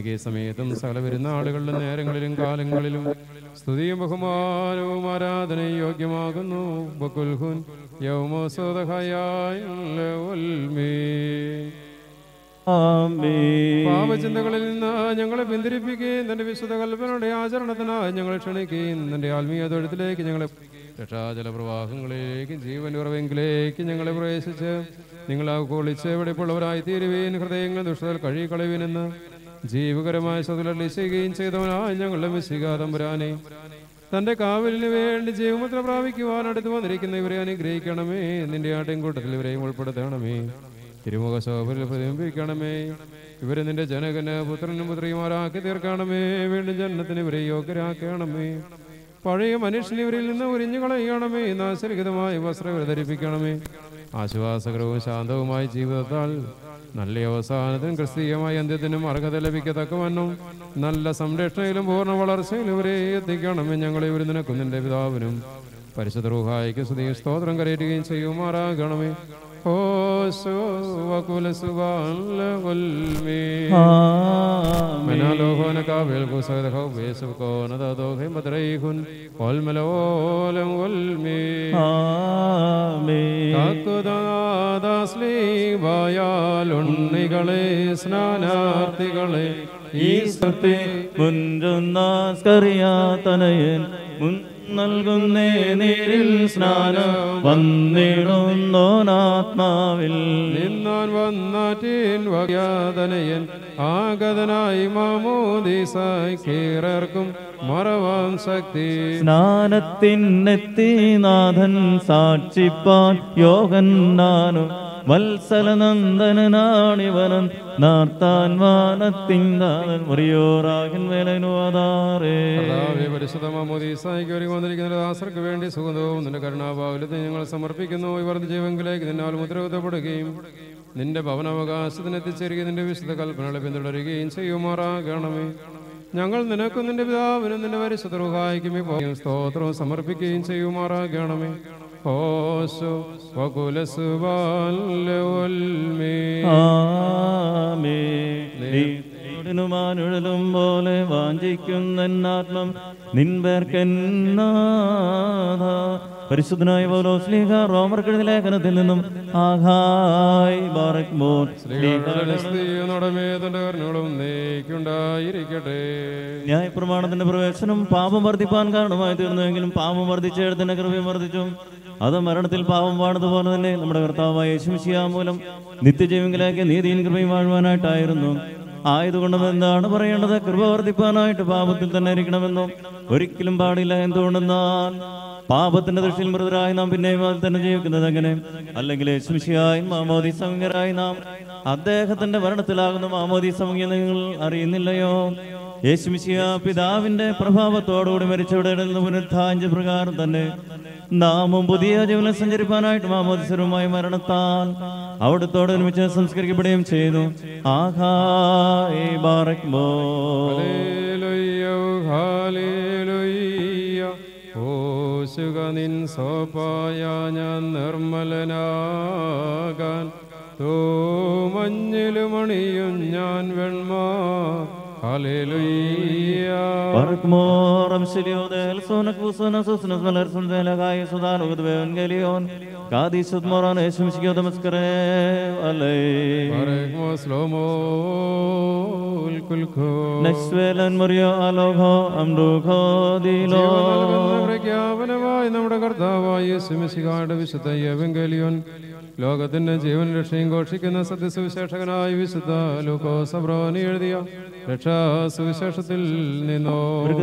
എന്നേക്ക് സമയത്തും സകല വരുന്ന ആളുകളുടെ നേരങ്ങളിലും കാലങ്ങളിലും സ്തുതിയും ബഹുമാനവും ആരാധനയും യോഗ്യമാകുന്നു ബക്കുൽഹുൻ യൗമോസോദഹയായ പാപചിന്തകളിൽ നിന്ന് ഞങ്ങളെ പിന്തിരിപ്പിക്കുകയും തന്റെ വിശുദ്ധ കൽപ്പനയുടെ ആചരണത്തിനായി ഞങ്ങളെ ക്ഷണിക്കുകയും തന്റെ ആത്മീയ തൊഴുത്തിലേക്ക് ഞങ്ങളെ രക്ഷാജല പ്രവാഹങ്ങളിലേക്കും ജീവൻ ഉറവെങ്കിലേക്ക് ഞങ്ങളെ പ്രവേശിച്ച് നിങ്ങൾ ആ കുളിച്ച് വെടിപ്പുള്ളവരായി തീരുവീൻ ഹൃദയങ്ങൾ ദുഷ്ടതൽ കഴുകിക്കളയുവിനെന്ന് ജീവകരമായ സ്വതലി ചെയ്യുകയും ചെയ്തവനായി ഞങ്ങളുടെ മിശികാതമ്പുരാനെ തന്റെ കാവലിന് വേണ്ടി ജീവമുദ്ര പ്രാപിക്കുവാൻ അടുത്ത് വന്നിരിക്കുന്ന ഇവരെ അനുഗ്രഹിക്കണമേ നിന്റെ ആട്ടിൻകൂട്ടത്തിൽ ഇവരെയും ഉൾപ്പെടുത്തണമേ തിരുമുഖ ശോഭയിൽ പ്രതിബിംബിക്കണമേ ഇവരെ നിന്റെ ജനകന് പുത്രനും പുത്രിമാരാക്കി തീർക്കണമേ വീണ്ടും ജനനത്തിന് ഇവരെ യോഗ്യരാക്കണമേ പഴയ മനുഷ്യൻ ഇവരിൽ നിന്ന് ഉരിഞ്ഞു കളയണമേ നാശരഹിതമായ വസ്ത്രം ഇവരെ ധരിപ്പിക്കണമേ ആശ്വാസകരവും ശാന്തവുമായ ജീവിതത്താൽ നല്ല അവസാനത്തിനും ക്രിസ്തീയമായ അന്ത്യത്തിനും അർഹത ലഭിക്കത്തക്കവണ്ണം നല്ല സംരക്ഷണയിലും പൂർണ്ണ വളർച്ചയിലും ഇവരെ എത്തിക്കണമേ ഞങ്ങളെ ഇവർ നിനക്കും നിന്റെ പിതാവിനും പരിശുദ്ധ റൂഹായിക്ക് സ്തുതിയും സ്തോത്രം കരയറ്റുകയും ചെയ്യുമാറാകണമേ ഓശോ വകുല منالوهون كابل قصد خو بيسب كون دادوهم بدريخون والملولم والمي കാക്കുദാദാസ്ലീവായാലുണ്ണികളെ സ്നാനാർത്ഥികളെ ഈ സത്തെ മുൻപറിയാതനയൻ മുൻ നൽകുന്നേ നേരിൽ സ്നാനം വന്നിടുന്നോനാത്മാവിൽ നിന്നാൻ വന്നാറ്റീൻ വഗ്യാതനയൻ ആഗതനായി മാമോദീസായി കീറർക്കും മറവാൻ ശക്തി സ്നാനത്തിനെത്തി നാഥൻ സാക്ഷിപ്പാൻ യോഗന്നാനും വത്സലനന്ദനാണിവനൻ നാർത്താൻ വാനത്തിങ്കാതൻ മുറിയോറാകിൻ വേലനുവാതാറേ കർത്താവേ, പരിശുദ്ധ മാമോദീസായിക്ക് ഒരുങ്ങി വന്നിരിക്കുന്ന ദാസർക്ക് വേണ്ടി സുഗന്ധവും നിന്റെ കരുണാഭാവലത്തെ ഞങ്ങൾ സമർപ്പിക്കുന്നു ഇവർ ജീവങ്കിലേക്ക് നിന്നാൽ മുദ്രകുത്തപ്പെടുകയും നിന്റെ ഭവനാവകാശത്തിന് എത്തിച്ചേരുകയും നിന്റെ വിശുദ്ധ കൽപ്പനകളെ പിന്തുടരുകയും ചെയ്യുമാറാകണമേ ഞങ്ങൾ നിനക്കും നിന്റെ പിതാവിനും നിന്റെ പരിശുദ്ധ റുഹായിക്കും ഇപ്പോൾ സ്തോത്രവും സമർപ്പിക്കുകയും ചെയ്യുമാറാകണമേ ഓശോ വകുലസുബാൽമേ ുമാനുഴലും പോലെ വാഞ്ചിക്കുന്നന്നാത്മം നിൻപേർക്കെന്നാഥ പരിശുദ്ധനായ പൗലോസ്ലീഹ റോമർക്കെഴുതി ലേഖനത്തിൽ നിന്നും ആഹായ് ബാറക് മോൻ നടമേ തന്റെ കരുണകളും നീക്കുണ്ടായിരിക്കട്ടെ ന്യായപ്രമാണത്തിന്റെ പ്രവേശനം പാപം വർദ്ധിപ്പാൻ കാരണമായി തീർന്നുവെങ്കിലും പാപം വർദ്ധിച്ചെടുത്തിന്റെ കൃപയും വർദ്ധിച്ചു അത് മരണത്തിൽ പാപം വാണതുപോലെ തന്നെ നമ്മുടെ കർത്താവായ യേശുമിശിയാ മൂലം നിത്യജീവങ്കിലേക്ക് നീതിയും കൃപയും വാഴുവാനായിട്ടായിരുന്നു ആയതുകൊണ്ടും എന്താണ് പറയേണ്ടത് കൃപ വർദ്ധിപ്പാനായിട്ട് പാപത്തിൽ തന്നെ ഇരിക്കണമെന്നോ ഒരിക്കലും പാടില്ല എന്തുകൊണ്ടെന്നാൽ പാപത്തിന്റെ ദൃഷ്ടിയിൽ മൃതരായി നാം പിന്നെയും അതിൽ തന്നെ ജീവിക്കുന്നത് എങ്ങനെ അല്ലെങ്കിൽ യേശുമിശിയായി മാമോദി സംഗരായി നാം അദ്ദേഹത്തിന്റെ ഭരണത്തിലാകുന്ന മാമോദി സംഖ്യ നിങ്ങൾ അറിയുന്നില്ലയോ യേശുമിശിയ പിതാവിന്റെ പ്രഭാവത്തോടുകൂടി മരിച്ചവിടെ നിന്ന് പുനരുദ്ധാഞ്ച പ്രകാരം തന്നെ നാമും പുതിയ ജീവനം സഞ്ചരിപ്പാനായിട്ട് മാമോദിസരുമായി മരണത്താൽ അവിടത്തോട് ഒരുമിച്ച് സംസ്കരിക്കപ്പെടുകയും ചെയ്തു ആഹായ് ബാറക് മോ ഹല്ലേലൂയ്യ, ഹല്ലേലൂയ്യ. ഓശുക നിൻ സോപ്പായ ഞാൻ നിർമ്മലനാകാൻ തൂമഞ്ഞിലുമണിയും ഞാൻ വെണ്മ ഹല്ലേലൂയ്യ. ബാറക് മോ റംശലിയോ ദേൽ സോനക് ബുസോന സുസ്നസ് മലർ സുന്ദലകായ സുദാനുഗത് വേവൻഗലിയോൻ കാദീസുത് മോറാൻ യേശുമിശിക്കോ നമസ്കരേ അലേ ബാരക്മോ സ്ലോമോ ഉൽകുൽഖോ. നക്സ്വേലൻ മുറിയോ അലോഘോ അംറുഖോ ദീലോ ജീവൻ നൽകുന്ന പ്രഖ്യാപനമായി നമ്മുടെ കർത്താവായ യേശുമിശിഹായുടെ വിശുദ്ധ എവങ്കലിയോൻ ലോകത്തിന്റെ ജീവൻ രക്ഷയും ഘോഷിക്കുന്ന സത്യസുവിശേഷകനായ വിശുദ്ധ ലൂക്കോ സബ്രോനി എഴുതിയ രക്ഷാ സുവിശേഷത്തിൽ നിന്നോ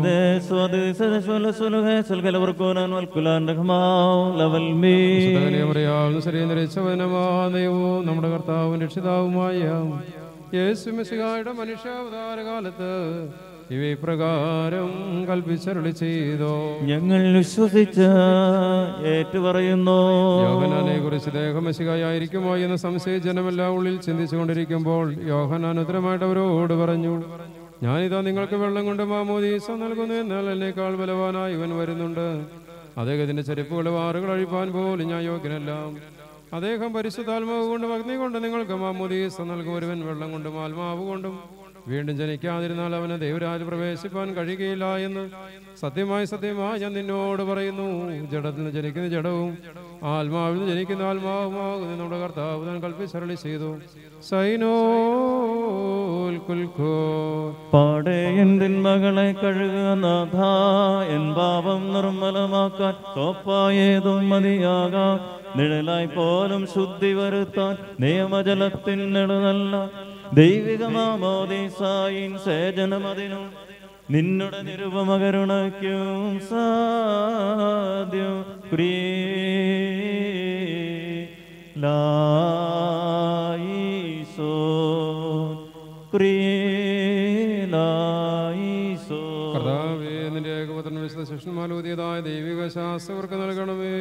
ദൈവവും നമ്മുടെ കർത്താവും രക്ഷിതാവുമായ യേശു മിശിഹായുടെ മനുഷ്യാവതാര കാലത്ത് ഇവ ഇപ്രകാരം കൽപ്പിച്ചരുളി ചെയ്തോ ഞങ്ങൾ വിശ്വസിച്ച് ഏറ്റുപറയുന്നു യോഹനാനെ കുറിച്ച് ദേഹമശികായിരിക്കുമോ എന്ന സംശയ ജനമെല്ലാം ഉള്ളിൽ ചിന്തിച്ചുകൊണ്ടിരിക്കുമ്പോൾ യോഹനാൻ ഉത്തരമായിട്ട് അവരോട് പറഞ്ഞു ഞാനിതാ നിങ്ങൾക്ക് വെള്ളം കൊണ്ട് മാമോദീസ നൽകുന്നു എന്നാൽ എന്നേക്കാൾ ബലവാനായി ഇവൻ വരുന്നുണ്ട് അദ്ദേഹത്തിന്റെ ചെരുപ്പുകൾ വാറുകൾ അഴിപ്പാൻ പോലും ഞാൻ യോഗ്യനല്ല അദ്ദേഹം പരിശുദ്ധാത്മാവ് കൊണ്ടും അഗ്നി കൊണ്ട് നിങ്ങൾക്ക് മാമോദീസ നൽകും ഒരുവൻ വെള്ളം കൊണ്ടും ആത്മാവ് കൊണ്ടും വീണ്ടും ജനിക്കാതിരുന്നാൽ അവന് ദൈവരാജ് പ്രവേശിപ്പാൻ കഴിയുകയില്ല എന്ന് സത്യമായി സത്യമായി ഞാൻ നിന്നോട് പറയുന്നു ജഡത്തിൽ നിന്ന് ജനിക്കുന്ന ജഡവും ആത്മാവിൽ നിന്ന് ജനിക്കുന്ന ആത്മാവുമാകുന്നു നമ്മുടെ കർത്താവ് താൻ കൽപ്പിച്ചരളി ചെയ്തു സൈനോൽ കുൽഖോ പാടെ എന്തിൻ മകളെ കഴുകുക നാഥ എൻ പാപം നിർമ്മലമാക്കാൻ തോപ്പായേതും മതിയാകാം നിഴലായി പോലും ശുദ്ധി വരുത്താൻ നിയമജലത്തിൻ നെടുതല്ല ദൈവികമാമോദീസായിൻ സേചനമതിനും നിന്നുടെ നിരുപമകരുണയ്ക്കും സാധ്യം പ്രിയലായിസോ പ്രിയലായിസോ കർത്താവേ നിന്റെ ഏകപത്രന വിശുദ്ധ ശിഷ്യന്മാരൂതിയതായ ദൈവിക ശാസ്ത്രവർക്ക് നൽകണമേ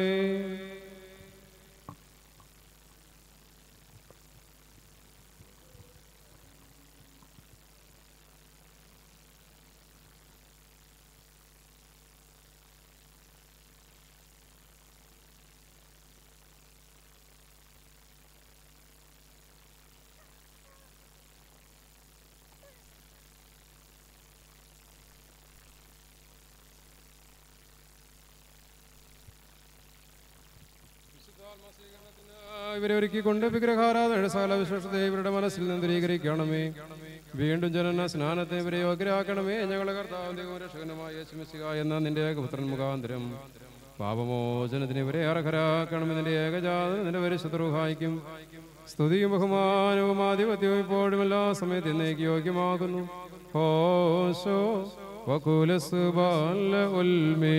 ഇവരെ ഒരുക്കിക്കൊണ്ട് വിഗ്രഹാരാധന സകല വിശേഷത്തെ ഇവരുടെ മനസ്സിൽ നിന്ന് ദൂരീകരിക്കണമേ വീണ്ടും ജനന സ്നാനത്തെ ഇവരെ യോഗ്യരാക്കണമേ ഞങ്ങളുടെ കർത്താവിന്റെ രക്ഷകനുമായ യേശുമിശിഹ എന്ന നിന്റെ ഏകപുത്രൻ മുഖാന്തരം പാപമോചനത്തിന് ഇവരെ അർഹരാക്കണമെന്ന് നിന്റെ ഏകജാതന നിന്റെ പരിശുദ്ധറുഹായിക്കും സ്തുതിയും ബഹുമാനവും ആധിപത്യവും ഇപ്പോഴും എല്ലാ സമയത്ത് എന്നേക്ക് യോഗ്യമാകുന്നു ഹോശോ വകുലസ് ബാല ഉൽമേ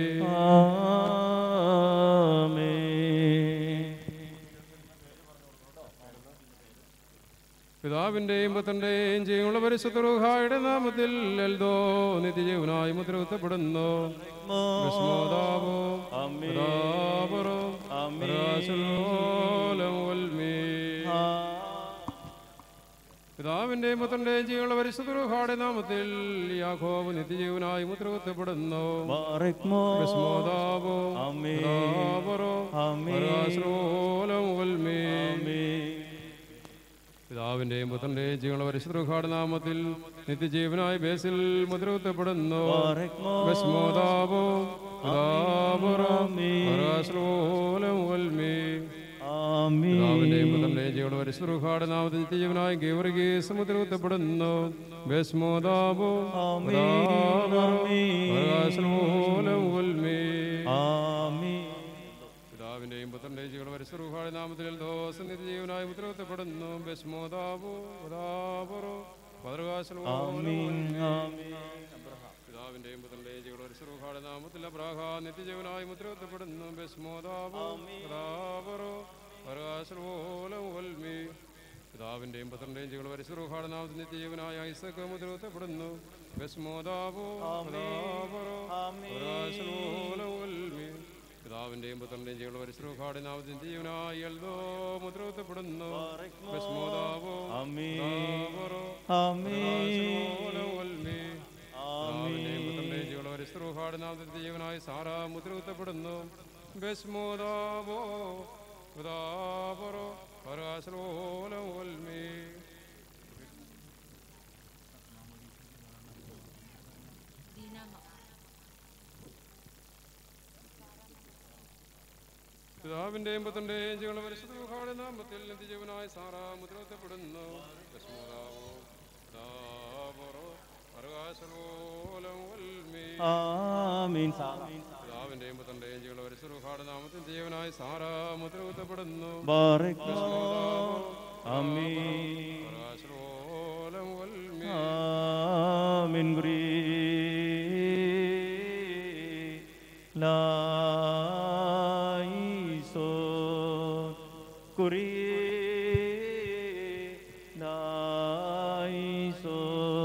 ആമേൻ പിതാവിന്റെയും പുത്രന്റെയും ജീവനുള്ള പരിശുദ്ധ റൂഹായുടെ നാമത്തിൽ എൽദോ നിത്യജീവനായി മുദ്രകുത്തപ്പെടുന്നു വിസ്മോദാവോ, ആമേൻ. പിതാപുറോ, ആമേൻ. പരാശുലോലം ഉൽമീ. പിതാവിന്റെയും പുത്രന്റെയും ജീവനുള്ള പരിശുദ്ധ റൂഹായുടെ നാമത്തിൽ യാക്കോബ് നിത്യജീവനായി മുദ്രകുത്തപ്പെടുന്നു ബാറക്മോ വിസ്മോദാവോ, ആമേൻ. പിതാപുറോ, ആമേൻ. പരാശുലോലം ഉൽമീ. ആമേൻ. പിതാവിന്റെയും പുത്രന്റെയും ജീവനുള്ള പരിശുദ്ധ നാമത്തിൽ നിത്യജീവനായി ബേസിൽ മുദ്രകുത്തപ്പെടുന്നു ബാറക്മോ ഭസ്മോദാപോ, പിതാപുറോ, ആമേൻ. പരാശ്രോലം ഉൽമീ. ആമേൻ. പിതാവിന്റെയും പുത്രന്റെയും ജീവനുള്ള പരിശുദ്ധ നാമത്തിൽ നിത്യജീവനായി ഗീവർഗീസ് മുദ്രകുത്തപ്പെടുന്നു ഭസ്മോദാപോ, ആമേൻ. പിതാപുറോ, ആമേൻ. പരാശ്രോലം ഉൽമീ. ആമേൻ. പിതാവിന്റെയും പുത്രന്റെയും ജീവന പരിശുദ്ധായ നാമത്തിൽ ദോസം നിത്യജീവനായി ഉത്തരവത്തപ്പെടുന്നു ബസ്മോദാപോ ഉദാപുറോ ആമേൻ. ആമേൻ. പിതാവിന്റെയും പുത്രന്റെയും ജീവന പരിശുദ്ധായ നാമത്തിൽ അബ്രാഹ നിത്യജീവനായി ഉത്തരവത്തപ്പെടുന്നു ബസ്മോദാപോ ഉദാപുറോ പരകാശോലമി പിതാവിന്റെയും പുത്രന്റെയും ജീവന പരിശുദ്ധായ നാമത്തിൽ നിത്യജീവനായ ഐസക്ക് മുദ്രവത്തപ്പെടുന്നു ബസ്മോദാപോ ഉദാപുറോ പരകാശോലമി പിതാവിന്റെയും പുത്രന്റെയും ജീവനുള്ള പരിശ്രൂഹാടി നാമത്തിൽ ജീവനായി എൽദോ മുദ്രവത്തപ്പെടുന്നു ഭസ്മോദാവോ, ആമേൻ. ദാവറോ, ആമേൻ. പരകാശോലവൽമി. പിതാവിന്റെയും പുത്രന്റെയും ജീവനുള്ള പരിശ്രൂഹാടി നാമത്തിൽ ജീവനായി സാറാ മുദ്രവത്തപ്പെടുന്നു ഭസ്മോദാവോ, ദാവറോ, പരകാശോലവൽമി. പിതാവിന്റെയും പുത്രന്റെയും ജീവനുള്ള പരിശുദ്ധ നാമത്തിൽ നിത്യജീവനായ സാറാ മുദ്രവത്തപ്പെടുന്നു ഭസ്മോദാവോ, ദാവറോ, പരകാശോലവൽമി. ആമേൻ. പിതാവിന്റെയും പുത്രന്റെയും ജീവനുള്ള പരിശുദ്ധ നാമത്തിൽ ജീവനായി സാറാ മുദ്രവത്തപ്പെടുന്നു ബാറക്മോ ആമേൻ. പരകാശോലവൽമി. ആമേൻ. ഗുരീ. ലായിസോ. കുരീ. ലായിസോ.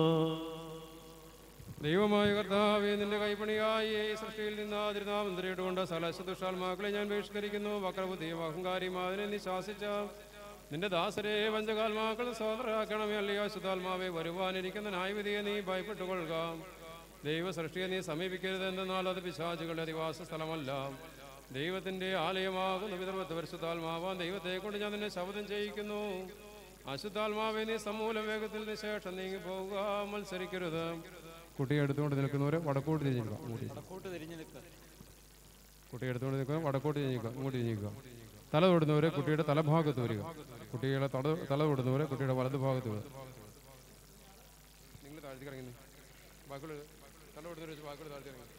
ദൈവമായ കർത്താവേ നിന്റെ കൈപ്പണിയായി ഈ സൃഷ്ടിയിൽ നിന്ന് അതിരുനാമന്ത്രിയിട്ടുകൊണ്ട് സകലശുദ്ധാത്മാക്കളെ ഞാൻ ബഹിഷ്കരിക്കുന്നു വക്രബുദ്ധിയും അഹങ്കാരിയും അതിനെ നീ ശാസിച്ച നിന്റെ ദാസരെ പഞ്ചകാത്മാക്കൾ സ്വതന്ത്രരാക്കണമേ അല്ലയോ ശുദ്ധാത്മാവെ വരുവാനിരിക്കുന്ന ന്യായവിധിയെ നീ ഭയപ്പെട്ടുകൊള്ളുക ദൈവ സൃഷ്ടിയെ നീ സമീപിക്കരുത് എന്നാൽ അത് പിശാചുകളുടെ അധിവാസ സ്ഥലമല്ല ദൈവത്തിന്റെ ആലയമാകുന്ന വിതർവത്ത് പരിശുദ്ധാത്മാവാൻ ദൈവത്തെ കൊണ്ട് ഞാൻ നിന്നെ ശബ്ദം ചെയ്യിക്കുന്നു അശുദ്ധാത്മാവെ നീ സമൂലം വേഗത്തിന് ശേഷം നീങ്ങി പോവുക മത്സരിക്കരുത് കുട്ടിയെ എടുത്തുകൊണ്ട് നിൽക്കുന്നവരെ വടക്കോട്ട് തിരിഞ്ഞിരിക്കുക അങ്ങോട്ട് തിരിഞ്ഞിരിക്കുക. കുട്ടിയെ എടുത്തുകൊണ്ട് നിൽക്കുക വടക്കോട്ട് തിരിഞ്ഞിരിക്കുക ഇങ്ങോട്ട് തിരിഞ്ഞിരിക്കുക തല തൊടുന്നവരെ കുട്ടിയുടെ തലഭാഗത്ത് വരിക കുട്ടികളെ തല തല തൊടുന്നവരെ കുട്ടിയുടെ വലത് ഭാഗത്ത് വരിക നിങ്ങൾ താഴ്ത്തി ഇറങ്ങി ബാക്കിയുള്ള തല തൊടുന്നവരെ വെച്ച് ബാക്കിയുള്ള താഴ്ത്തി ഇറങ്ങി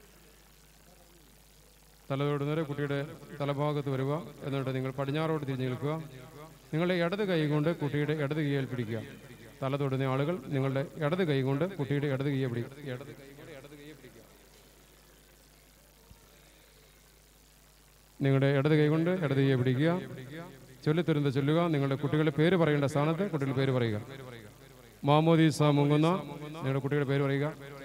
തല തൊടുന്നവരെ കുട്ടിയുടെ തലഭാഗത്ത് വരിക എന്നിട്ട് നിങ്ങൾ പടിഞ്ഞാറോട്ട് തിരിഞ്ഞു നിൽക്കുക നിങ്ങളുടെ ഇടത് കൈ കൊണ്ട് കുട്ടിയുടെ ഇടത് കൈയിൽ പിടിക്കുക തല തൊടുന്ന ആളുകൾ നിങ്ങളുടെ ഇടത് കൈ കൊണ്ട് കുട്ടിയുടെ ഇടത് കൈയെ പിടിക്കുക ഇടത് കൈ കൊണ്ട് ഇടത് കൈയെ പിടിക്കുക നിങ്ങളുടെ ഇടത് കൈ കൊണ്ട് ഇടത് കൈയെ പിടിക്കുക ചൊല്ലിത്തരുന്ന ചൊല്ലുക നിങ്ങളുടെ കുട്ടികളുടെ പേര് പറയേണ്ട സ്ഥാനത്ത് കുട്ടികളുടെ പേര് പറയുക മാമോദീസ മുങ്ങുന്ന നിങ്ങളുടെ കുട്ടിയുടെ പേര് പറയുക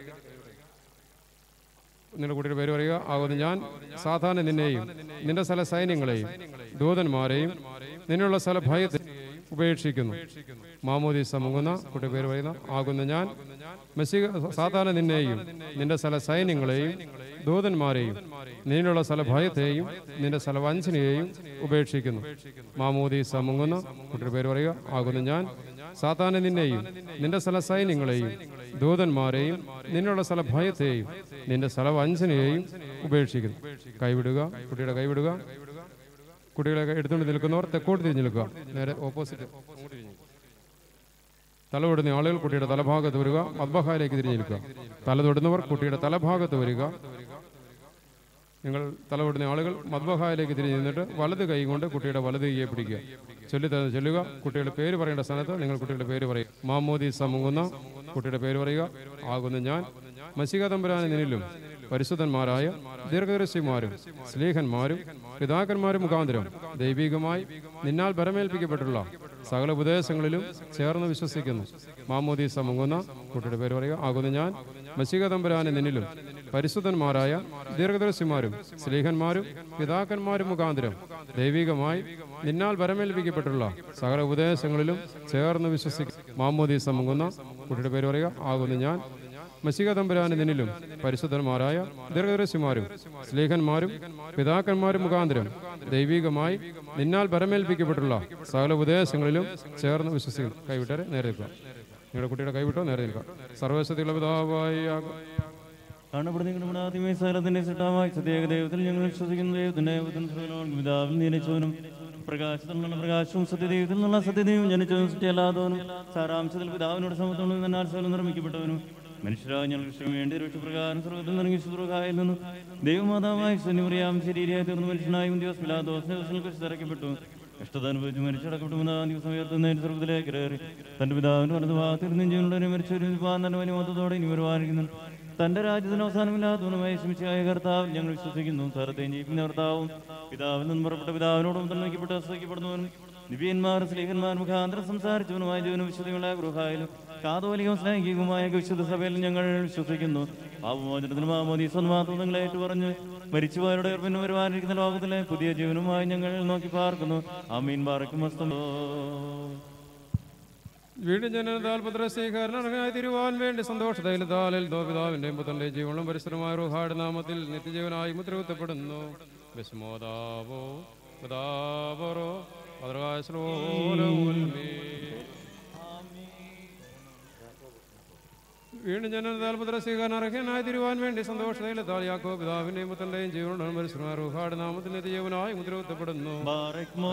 നിങ്ങളുടെ കുട്ടിയുടെ പേര് പറയുക ആകുന്നു ഞാൻ സാധാരണ നിന്നെയും നിന്റെ സ്ഥല സൈന്യങ്ങളെയും ദൂതന്മാരെയും നിന്നുള്ള സ്ഥല ഭയത്തെ ഉപേക്ഷിക്കുന്നു മാമോദീസ മുങ്ങുന്ന കുട്ടിയുടെ പേര് പറയുന്ന ആകുന്ന ഞാൻ മെസ്സിക സാധാരണ നിന്നെയും നിന്റെ സ്ഥല സൈന്യങ്ങളെയും ദൂതന്മാരെയും നിന്നുള്ള സ്ഥല ഭയത്തെയും നിന്റെ സ്ഥല വഞ്ചനയെയും ഉപേക്ഷിക്കുന്നു മാമോദീസ മുങ്ങുന്ന കുട്ടിയുടെ പേര് പറയുക ആകുന്നു ഞാൻ സാധാരണ നിന്നെയും നിന്റെ സ്ഥല സൈന്യങ്ങളെയും ദൂതന്മാരെയും നിന്നുള്ള സ്ഥല ഭയത്തെയും നിന്റെ സ്ഥല വഞ്ചനയെയും ഉപേക്ഷിക്കുന്നു കൈവിടുക കുട്ടിയുടെ കൈവിടുക കുട്ടികളെ എടുത്തുകൊണ്ട് നിൽക്കുന്നവർ തെക്കോട്ട് തിരിഞ്ഞു നിൽക്കുക നേരെ ഓപ്പോസിറ്റ് അങ്ങോട്ട് തിരിഞ്ഞു തല തൊടുന്ന ആളുകൾ കുട്ടിയുടെ തലഭാഗത്ത് വരിക മദ്ബഹായിലേക്ക് തിരിഞ്ഞു നിൽക്കുക തല തൊടുന്നവർ കുട്ടിയുടെ തലഭാഗത്ത് വരിക നിങ്ങൾ തല തൊടുന്ന ആളുകൾ മദ്ബഹായിലേക്ക് തിരിഞ്ഞു നിന്നിട്ട് വലത് കൈ കൊണ്ട് കുട്ടിയുടെ വലത് കൈയെ പിടിക്കുക ചൊല്ലി തരുന്ന ചൊല്ലുക കുട്ടിയുടെ പേര് പറയേണ്ട സ്ഥാനത്ത് നിങ്ങൾ കുട്ടിയുടെ പേര് പറയും മാമോദി സമുങ്ങുന്ന കുട്ടിയുടെ പേര് പറയുക ആകുന്ന ഞാൻ മസിക തമ്പുരാന് നിന്നിലും പരിശുദ്ധന്മാരായ ദീർഘദർശിമാരും സ്ലീഹന്മാരും പിതാക്കന്മാരും മുഖാന്തരം ദൈവികമായി നിന്നാൽ ബലമേൽപ്പിക്കപ്പെട്ടുള്ള സകല ഉപദേശങ്ങളിലും ചേർന്ന് വിശ്വസിക്കുന്നു മാമോദി സമുങ്ങുന്ന കുട്ടിയുടെ പേര് പറയുക ആകുന്ന ഞാൻ മസിക തമ്പുരാന് നിന്നിലും പരിശുദ്ധന്മാരായ ദീർഘദർശിമാരും സ്ലീഹന്മാരും പിതാക്കന്മാരും മുഖാന്തരം ദൈവികമായി നിന്നാൽ വരമേൽപ്പിക്കപ്പെട്ടുള്ള സകല ഉപദേശങ്ങളിലും ചേർന്ന് വിശ്വസിക്കും മാമോദി സമുങ്ങുന്ന കുട്ടിയുടെ പേര് പറയുക ആകുന്നു ഞാൻ മസിക തമ്പുരാന് നിന്നിലും പരിശുദ്ധന്മാരായ ദീർഘദർശിമാരും സ്ലീഹന്മാരും പിതാക്കന്മാരും മുഖാന്തരം ദൈവികമായി നിന്നാൽ ബലമേൽപ്പിക്കപ്പെട്ടുള്ള സകല ഉപദേശങ്ങളിലും ചേർന്ന് വിശ്വസിക്കും കൈവിട്ടരെ നേരെ നിൽക്കുക നിങ്ങളുടെ കുട്ടിയുടെ കൈവിട്ടോ നേരെ നിൽക്കുക സർവശക്തിയുള്ള പിതാവായി ആക- കാണപ്പെടുന്ന നമ്മുടെ ആദ്യമേ സകലത്തിന്റെ സിട്ടാമായി സത്യേക ദൈവത്തിൽ ഞങ്ങൾ വിശ്വസിക്കുന്ന ദൈവത്തിന്റെ പിതാവിൽ നിയനിച്ചവനും പ്രകാശത്തിൽ നിന്നുള്ള പ്രകാശവും സത്യദൈവത്തിൽ നിന്നുള്ള സത്യദൈവം ജനിച്ചവനും സത്യമല്ലാത്തവനും സാരാംശത്തിൽ പിതാവിനോട് സമത്വങ്ങളും എന്നാൽ സ്വലം നിർമ്മിക്കപ്പെട്ടവനും മനുഷ്യരായ ഞങ്ങൾ വിഷയം വേണ്ടി രക്ഷപ്രകാരം സ്വർഗത്തിൽ നിറങ്ങി ശുദ്രകായിൽ നിന്നും ദൈവമാതാവായി സന്നിമറിയാം ശരീരമായി തീർന്ന മനുഷ്യനായും ദിവസം പിലാദോസിന്റെ ദിവസങ്ങൾ കുറിച്ച് തിരക്കപ്പെട്ടു കഷ്ടത അനുഭവിച്ച് മരിച്ചടക്കപ്പെട്ടു മൂന്നാം ദിവസം ഉയർത്തുന്നതിന് സ്വർഗത്തിലേക്ക് കയറി തന്റെ പിതാവിന്റെ വലത് ഭാഗത്തിരുന്നും ജീവനുള്ളവരെ മരിച്ചൊരു വിഭാഗം അനുമതത്തോടെ ഇനി വരുവാനിരിക്കുന്നു തന്റെ രാജ്യത്തിന് അവസാനമില്ലാത്തവനുമായി ശ്രമിച്ചായ കർത്താവ് ഞങ്ങൾ വിശ്വസിക്കുന്നു സാരത്തെയും ജീവിക്കുന്ന കർത്താവും പിതാവിൽ നിന്നും പുറപ്പെട്ട പിതാവിനോടും തന്നയ്ക്കപ്പെട്ട് അസഹിക്കപ്പെടുന്നവനും നിബിയന്മാർ സ്ലീഹന്മാർ മുഖാന്തരം സംസാരിച്ചവനുമായ ജീവനും വിശുദ്ധിയുള്ള ഗൃഹായാലും കാതോലികവും സ്ലൈംഗികവുമായ വിശുദ്ധ സഭയിൽ ഞങ്ങൾ വിശ്വസിക്കുന്നു പാപമോചനത്തിനും മാമോദീസം മാത്രം നിങ്ങളെ ഏറ്റുപറഞ്ഞ് മരിച്ചുപോയവരുടെ ഉയർപ്പിന് വരുവാനിരിക്കുന്ന ലോകത്തിലെ പുതിയ ജീവനുമായി ഞങ്ങൾ നോക്കി പാർക്കുന്നു അമീൻ പാർക്കും മസ്തമോ വീണ്ടും ജനതാൽ പുത്രസ്വീകരണമായി തിരുവാൻ വേണ്ടി സന്തോഷതൈലതാലിൽ ദോപിതാവിന്റെയും പുത്രന്റെ ജീവനും പരിസരമായ റുഹാട് നാമത്തിൽ നിത്യജീവനായി മുദ്രകുത്തപ്പെടുന്നു വിസ്മോദാവോ പിതാവറോ വീണ്ടും ജനതാൽ പുത്രസ്വീകരണം അർഹനായി തിരുവാൻ വേണ്ടി സന്തോഷതൈലതാൽ യാക്കോ പിതാവിന്റെയും പുത്രന്റെയും ജീവനും പരിസരമായ റുഹാട് നാമത്തിൽ നിത്യജീവനായി മുദ്രകുത്തപ്പെടുന്നു ബാറക്മോ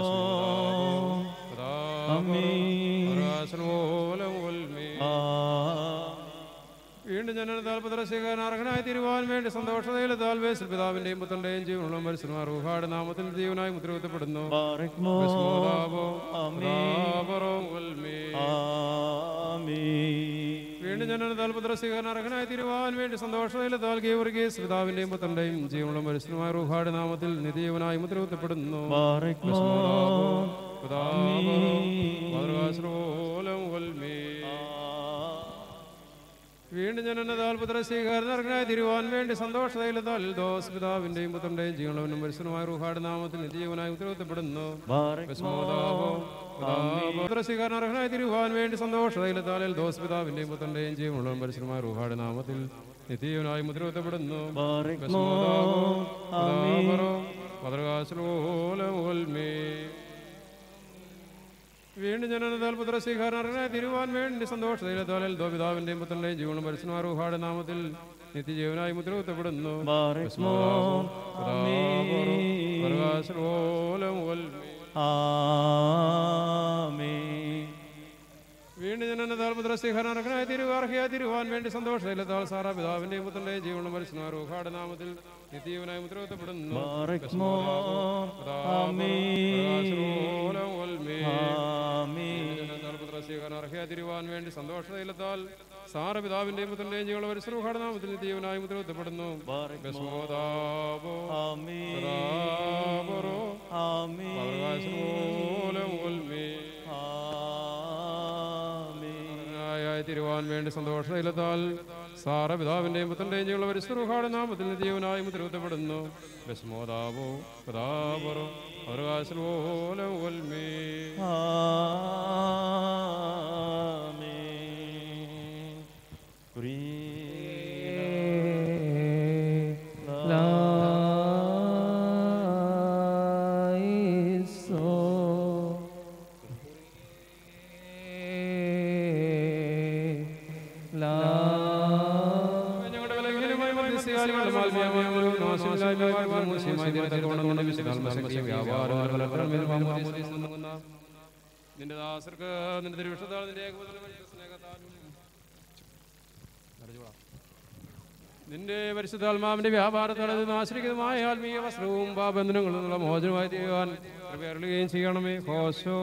പിതാവറോ ആ വീണ്ടും ജനനത്താൽ പുത്രസ്വീകാരൻ അർഹനായി തീരുവാൻ വേണ്ടി സന്തോഷതയിൽ താൽവേശൽ പിതാവിന്റെയും പുത്രന്റെയും ജീവനുള്ള മത്സരമാർ റുഹാട് നാമത്തിൽ ജീവനായി മുദ്രകുത്തപ്പെടുന്നു ബാറക്മോ ഭസ്മോദാപോ, ആമേൻ. പിതാപറോ, ഉൽമേ. ആമീൻ വീണ്ടും ജനനത്താൽ പുത്രസ്വീകാരൻ അർഹനായി തീരുവാൻ വേണ്ടി സന്തോഷതയിൽ താൽ ഗീവർഗീസ് പിതാവിന്റെയും പുത്രന്റെയും ജീവനുള്ള മത്സരമായ റുഹാട് നാമത്തിൽ നിത്യജീവനായി മുദ്രകുത്തപ്പെടുന്നു ബാറക്മോ പിതാപോ, ഭദ്രകാശ്രോലം ഉൽമേ. വീണ്ടും ജനനതാൽ പുത്രസ്വീകാരൻ അർഹനായി തിരുവാൻ വേണ്ടി സന്തോഷതയിലതാൽ ദോസ് പിതാവിന്റെയും പുത്രന്റെയും ജീവനവനും മത്സരമായ റുഹാട് നാമത്തിൽ നിത്യജീവനായി ഉത്തരവാദിത്തപ്പെടുന്നു ബാറക്മോ പുത്രസ്വീകാരൻ അർഹനായി തിരുവാൻ വേണ്ടി സന്തോഷതയിലതാലിൽ ദോസ് പിതാവിന്റെയും പുത്രന്റെയും ജീവനുള്ള മത്സരമായ റുഹാട് നാമത്തിൽ നിത്യജീവനായി മുദ്രവത്തപ്പെടുന്നു ബാറക്മോ ആമീൻ ഭദ്രകാശ്ലോലമേ വീണ്ടും ജനനതാൽ പുത്രസ്വീകാരനെ തിരുവാൻ വേണ്ടി സന്തോഷതയിലെത്താൽ പിതാവിന്റെയും പുത്രന്റെയും ജീവനും പരിശുമാറുഹാടെ നാമത്തിൽ നിത്യജീവനായി മുദ്രകുത്തപ്പെടുന്നു ബാറക്മോ ആമേൻ വീണ്ടും ജനനതാൽ പുത്രസ്വീകാരനായി തിരുവാർഹയായി തിരുവാൻ വേണ്ടി സന്തോഷതയിലെത്താൽ സാറാ പിതാവിന്റെയും പുത്രന്റെയും ജീവനും പരിശുമാറുഹാടെ നാമത്തിൽ നിത്യജീവനായി മുദ്രകുത്തപ്പെടുന്നു ബാറക്മോ ആമേൻ ആമേൻ തിരുവാൻ വേണ്ടി സന്തോഷതയിലെത്താൽ സാറ പിതാവിന്റെയും പുത്രന്റെയും ജീവന പരിശ്രമ നാമത്തിൽ ജീവനായി മുദ്രകുത്തപ്പെടുന്നു ബാറക്മോ ബസ്മോദാബോ ആമേൻ റാബറോ ആമേൻ പരകാശമൂലം ഉൽമേ. ആമേൻ ായ തിരുവാൻ വേണ്ടി സന്തോഷതയിലെത്താൽ സാറ പിതാവിന്റെയും പുത്രന്റെയും ജീവന പരിശ്രമ നാമത്തിൽ ജീവനായി മുദ്രകുത്തപ്പെടുന്നു ബസ്മോദാബോ പ്രതാപറോ പരകാശമൂലം ഉൽമേ. ആമേൻ ഞങ്ങളുടെ ബലഹീനമായ മധ്യസ്ഥയാലുകളുടെ മാൽമ്യമായും നാശമില്ലായ്മയായും മൂസ്യമായി തീരത്തക്കവണ്ണം വിശുദ്ധാത്മശക്തിയും വ്യാപാരവും ബലപ്രമേലും മാമോദീസ നൽകുന്ന നിന്റെ ദാസർക്ക് നിന്റെ തിരുവിഷത്താൽ നിന്റെ ഏകപുത്രന്റെ പരിശുദ്ധ സ്നേഹത്താലും അറിഞ്ഞോളാം. നിന്റെ പരിശുദ്ധാത്മാവിന്റെ വ്യാപാരത്തോടെ ആശ്രയിക്കുന്നതുമായ ആത്മീയ വസ്ത്രവും പാബന്ധനങ്ങളിൽ നിന്നുള്ള മോചനമായി തീരുവാൻ കൃപയറുകയും ചെയ്യണമേ ഹോശോ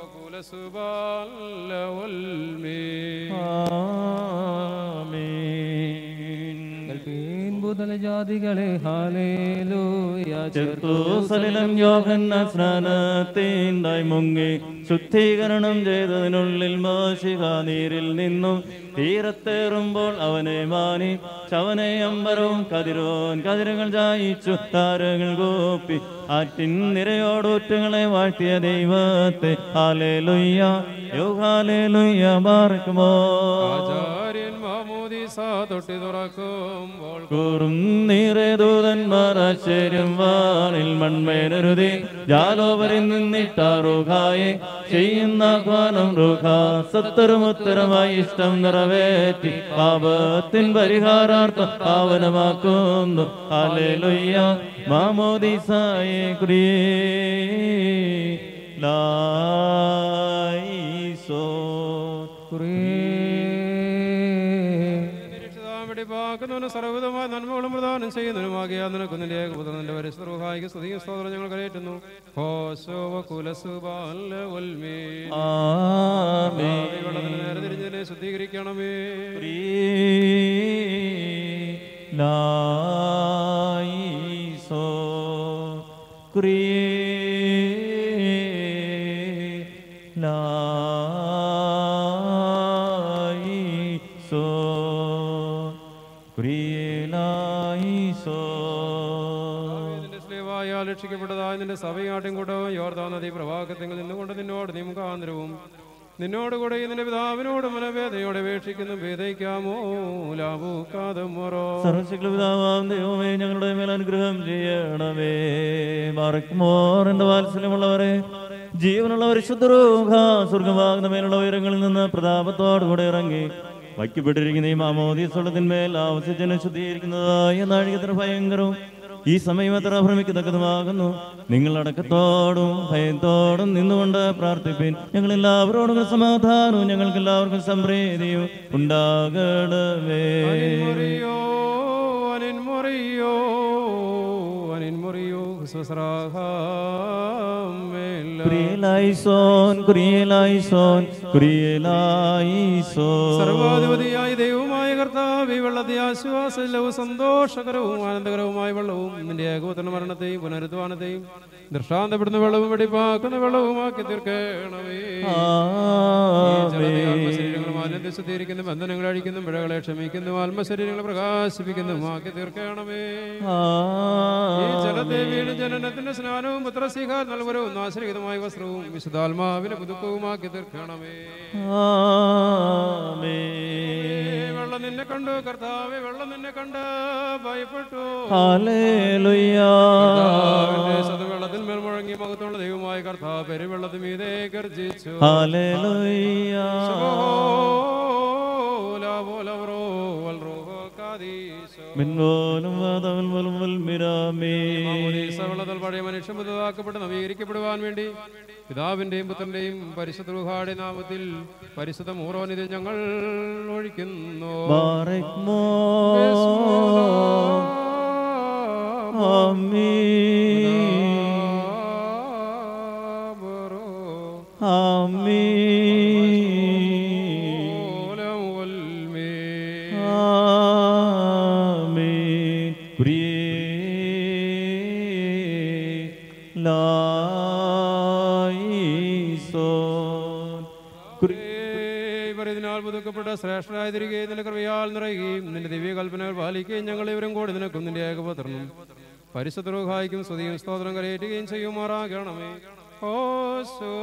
ഭൂതല ജാതികളെ ഹാലേലൂയ ചെറുസലിലം യോഹന്ന സ്നാനത്തിനായി മുങ്ങി ശുദ്ധീകരണം ചെയ്തതിനുള്ളിൽ മോശിക നീരിൽ നിന്നും തീരത്തേറുമ്പോൾ അവനെ മാനി ചവനെ അമ്പരവും കതിരോൻ കതിരുകൾ ജായിച്ചു താരങ്ങൾ കോപ്പി ആറ്റിൻ നിരയോടൂറ്റുകളെ വാഴ്ത്തിയ ദൈവത്തെ ഹാലേ ലുയ്യ യോ ഹാലേ ലുയ്യ ബാർക്കുമോ ആചാര്യൻ മാമോദീസ തൊട്ടി തുറക്കുമ്പോൾ കൂറും നീറെ ദൂതന്മാർ ആശ്ചര്യം വാനിൽ മൺമേനരുതി ജാലോപരിൽ നിന്നിട്ടാറുഖായെ ചെയ്യുന്ന ആഹ്വാനം റുഖ സത്തരും ഉത്തരമായി ഇഷ്ടം നിറവേറ്റി പാപത്തിൻ പരിഹാരാർത്ഥം പാവനമാക്കുന്നു ഹാലേലുയ്യ മാമോദീസായെ ക്രിയേ ലായിസോ നിരീക്ഷിതാൻ വെടിപ്പാക്കുന്നവനും സർവ്വതമായ നന്മകളും പ്രദാനം ചെയ്യുന്നതിനുമാകിയ നിനക്ക് നിന്റെ ഏകപുത്രന്റെ പരിശ്രമഹായിക്ക് സ്തുതിയും സ്തോത്രം ഞങ്ങൾ കരയറ്റുന്നു ഹോശോവ കുലസുബാല ഉൽമേ ആമേൻ വെള്ളത്തിന് നേരെ തിരിഞ്ഞതിനെ ശുദ്ധീകരിക്കണമേ Laiso Kyrie Laiso Kyrie Laiso നിന്റെ സ്ലീവായാൽ രക്ഷിക്കപ്പെട്ടതായ നിന്റെ സഭയാട്ടും കൂട്ടവും യോർദാ നദി പ്രവാഹത്തിൽ നിന്നുകൊണ്ട് നിന്നോട് നീ മുഖാന്തരവും നിന്നോടുകൂടെ ഈ നിന്റെ പിതാവിനോട് മനവേദയോടെ അപേക്ഷിക്കുന്നു വേദയിക്കാമോ ലാഭൂക്കാതെ മൊറോ സർവശക്തിപിതാവാം ദൈവമേ ഞങ്ങളുടെ മേൽ അനുഗ്രഹം ചെയ്യണമേ മറക്കുമോർ എന്റെ വാത്സല്യമുള്ളവരെ ജീവനുള്ള പരിശുദ്ധരൂഹ സ്വർഗമാകുന്ന മേലുള്ള ഉയരങ്ങളിൽ നിന്ന് പ്രതാപത്തോടുകൂടെ ഇറങ്ങി വയ്ക്കപ്പെട്ടിരിക്കുന്ന ഈ മാമോദീസുള്ളതിന്മേൽ ആവശ്യജനം ശുദ്ധീകരിക്കുന്നതായ നാഴികത്തിന് ഭയങ്കരവും ഈ സമയം എത്ര ഭ്രമിക്കത്തക്കതുമാകുന്നു നിങ്ങൾ അടക്കത്തോടും ഭയത്തോടും നിന്നുകൊണ്ട് പ്രാർത്ഥിപ്പിൻ ഞങ്ങൾ എല്ലാവരോടും സമാധാനവും ഞങ്ങൾക്ക് എല്ലാവർക്കും സംപ്രീതിയും ഉണ്ടാകണമേ അനിൻമൊറിയോ അനിൻമൊറിയോ അനിൻമൊറിയോ സ്വസ്രാഹാമേല കുരിയലായിസോൻ കുരിയലായിസോൻ കുരിയലായിസോൻ സർവാധിപതിയായ ദൈവമായ കർത്താവ് ഈ വെള്ളത്തെ ആശ്വാസവും സന്തോഷകരവും ആനന്ദകരവുമായ വെള്ളവും നിന്റെ ഏകോത്തന മരണത്തെയും പുനരുദ്ധാനത്തെയും ദൃഷ്ടാന്തപ്പെടുന്ന വെള്ളവും വെടിപ്പാക്കുന്ന വെള്ളവുമാക്കി തീർക്കണമേ ജലത്തെ ആത്മശരീരങ്ങളും ആനന്ദ ശുദ്ധീകരിക്കുന്ന ബന്ധനങ്ങൾ അഴിക്കുന്നു പിഴകളെ ക്ഷമിക്കുന്നു ആത്മശരീരങ്ങളെ പ്രകാശിപ്പിക്കുന്നുമാക്കി തീർക്കണമേ ഈ ജലത്തെ വീണ് ജനനത്തിന്റെ സ്നാനവും പുത്രസിഹാർ നൽവരവും നാശരഹിതമായ വസ്ത്രവും വിശുദ്ധാത്മാവിന്റെ പുതുക്കവുമാക്കി തീർക്കണമേ വെള്ളം നിന്നെ കണ്ടു കർത്താവെ വെള്ളം നിന്നെ കണ്ട് ഭയപ്പെട്ടു ഹല്ലേലൂയ കർത്താവിന്റെ സത് വെള്ളത്തിൽ മേൽ മുഴങ്ങി മഹത്വമുള്ള ദൈവമായ കർത്താവ് പെരുവെള്ളത്ത് മീതെ ഗർജിച്ചു ഹല്ലേലൂയ ഓല പോല വ്രോ വൽ റൂഹോ കാദീശോ. മിൻവോലും വാദവൽ വലും വൽ മിരാമേ മാമോദീസ വെള്ളത്തിൽ പഴയ മനുഷ്യൻ പുതുതാക്കപ്പെട്ട് നവീകരിക്കപ്പെടുവാൻ വേണ്ടി പിതാവിന്റെയും പുത്രന്റെയും പരിശുദ്ധ റുഹാടെ നാമത്തിൽ പരിശുദ്ധ മൂറോനിത് ഞങ്ങൾ ഒഴിക്കുന്നു ബാറക്മോ ആമീൻ ആമീൻ ആമീൻ പ്രിയേ ലായിസോൻ ഇതിനാൽ പുതുക്കപ്പെട്ട ശ്രേഷ്ഠരായ തിരികെ നിന്റെ കൃപയാൽ നിറയുകയും നിന്റെ ദിവ്യകൽപ്പനകൾ പാലിക്കുകയും ഞങ്ങൾ ഇവരും കൂടി നിനക്കും നിന്റെ ഏകപത്രനും പരിശുദ്ധ റൂഹായിക്കും സ്തുതിയും സ്തോത്രം കരയേറ്റുകയും ചെയ്യുമാറാകണമേ ഓ സോ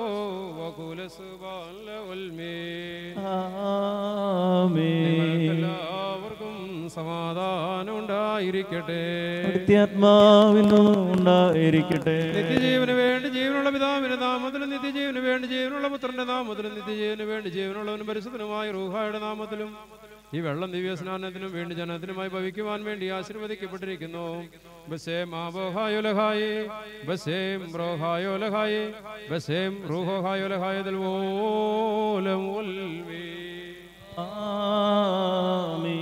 ആമീൻ എല്ലാവർക്കും സമാധാനം ഉണ്ടായിരിക്കട്ടെ നിത്യാത്മാവിനും ഉണ്ടായിരിക്കട്ടെ നിത്യജീവന് വേണ്ടി ജീവനുള്ള പിതാവിന്റെ നാമത്തിലും നിത്യജീവന് വേണ്ടി ജീവനുള്ള പുത്രന്റെ നാമത്തിലും നിത്യജീവന് വേണ്ടി ജീവനുള്ളവനും പരിശുദ്ധനുമായ റൂഹായുടെ നാമത്തിലും ഈ വെള്ളം ദിവ്യ സ്നാനത്തിനും വേണ്ടി ജനത്തിനുമായി ഭവിക്കുവാൻ വേണ്ടി ആശീർവദിക്കപ്പെട്ടിരിക്കുന്നു ബസേം ആബോഹായോലഹായി ബസേം ബ്രോഹായോലഹായി ബസേം റൂഹോഹായോലഹായതിൽ ഓലം ഉൽവേ ആമീൻ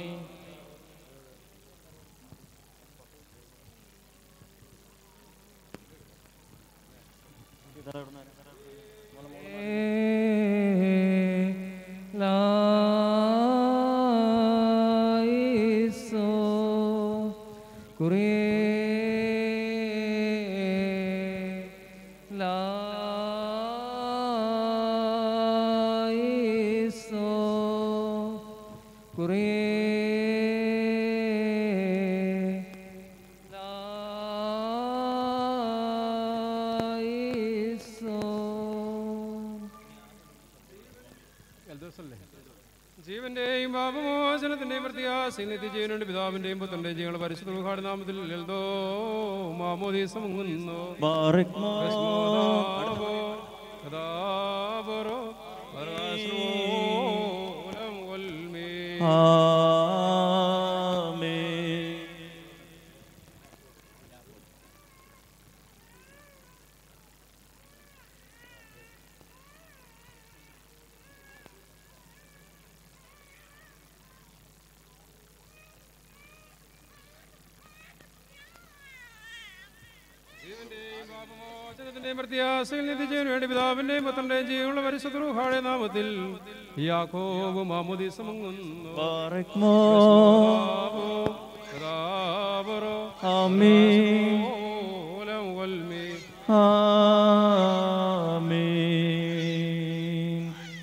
ലൈസോ കുറിയേ ലൈസോ കുറിയേ ജീവന്റെയും പാപമോചനത്തിന്റെയും പ്രത്യാശയും നിത്യജീവനുണ്ട് പിതാവിന്റെയും പുത്രന്റെയും ജീവനുള്ള പരിശുദ്ധ റൂഹായുടെ നാമത്തിൽ ലൽദോ മാമോദീസം മുങ്ങുന്നു ബാറക്മോ ഭസ്മോദാപോ കഥാപരോ പരമാശ്രമോലം വൽമേ. ആമീൻ ജീവന്റെയും പാപമോചനത്തിന്റെയും പ്രത്യാശയിൽ നിത്യജീവന് വേണ്ടി പിതാവിന്റെയും പുത്രന്റെയും ജീവനുള്ള പരിശുദ്ധ റൂഹായുടെ നാമത്തിൽ യാക്കോബ് മാമോദീസം മുങ്ങുന്നു ബാറക്മോ പാപോ കഥാപരോ ആമീൻ ഓലം വൽമേ. ആമീൻ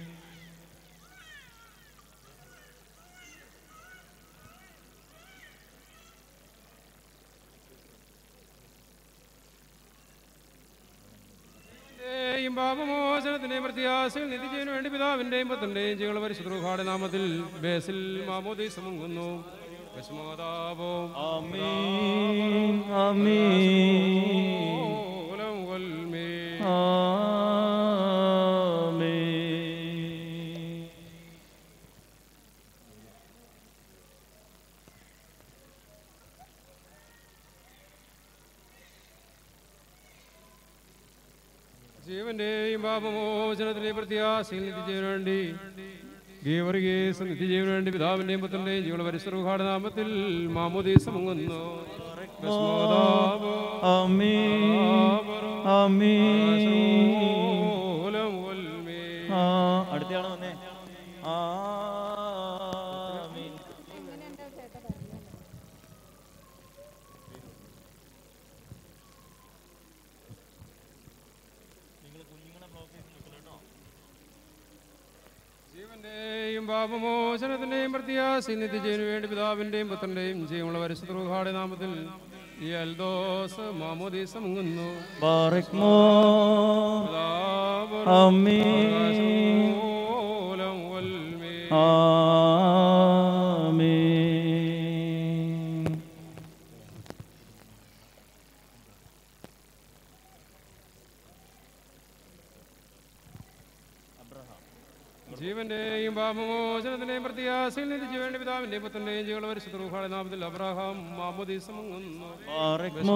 യും പാപമോചനത്തിന്റെയും പ്രത്യാശയിൽ നിത്യജീവന് വേണ്ടി പിതാവിന്റെയും പുത്രന്റെയും ജീവനുള്ള പരിശുദ്ധ റൂഹായുടെ നാമത്തിൽ ബേസിൽ മാമോദീസം മുങ്ങുന്നു വിസ്മോദാപോ ആമീൻ ആമീൻ ഓലം വൽമേ. ആമീൻ ജീവന്റെയും പാപമോചനത്തിന്റെയും പ്രത്യാശയിൽ നിത്യജീവന് വേണ്ടി ഗീവർഗീസ് നിത്യജീവന് വേണ്ടി പിതാവിന്റെയും പുത്രന്റെയും ജീവനുള്ള പരിശുദ്ധ റൂഹായുടെ നാമത്തിൽ മാമോദീസം മുങ്ങുന്നു വിസ്മോദാപോ ആമീൻ ആമീൻ ഓലം വൽമേ. ആ അടുത്തയാള് വന്നേ ആമീൻ ജീവന്റെയും പാപമോചനത്തിന്റെയും പ്രത്യാശ നിത്യജീവന് വേണ്ടി പിതാവിന്റെയും പുത്രന്റെയും ജീവനുള്ള പരിശുദ്ധ റൂഹാടെ നാമത്തിൽ ഈ അൽദോസ് മാമോദീസ മുങ്ങുന്നു ബാറക്മോ പിതാവ് ആമീൻ ഓലം വൽമേ. ആമീൻ ജീവന്റെയും പാപമോചനത്തിന്റെയും പ്രത്യാശയിൽ നിധിച്ചു വേണ്ടി പിതാവിന്റെയും പുത്രന്റെയും ജീവള പരിശുദ്ധ നാമത്തിൽ അബ്രാഹാം മാമുദീസം മുങ്ങുന്നു ബാറക്മോ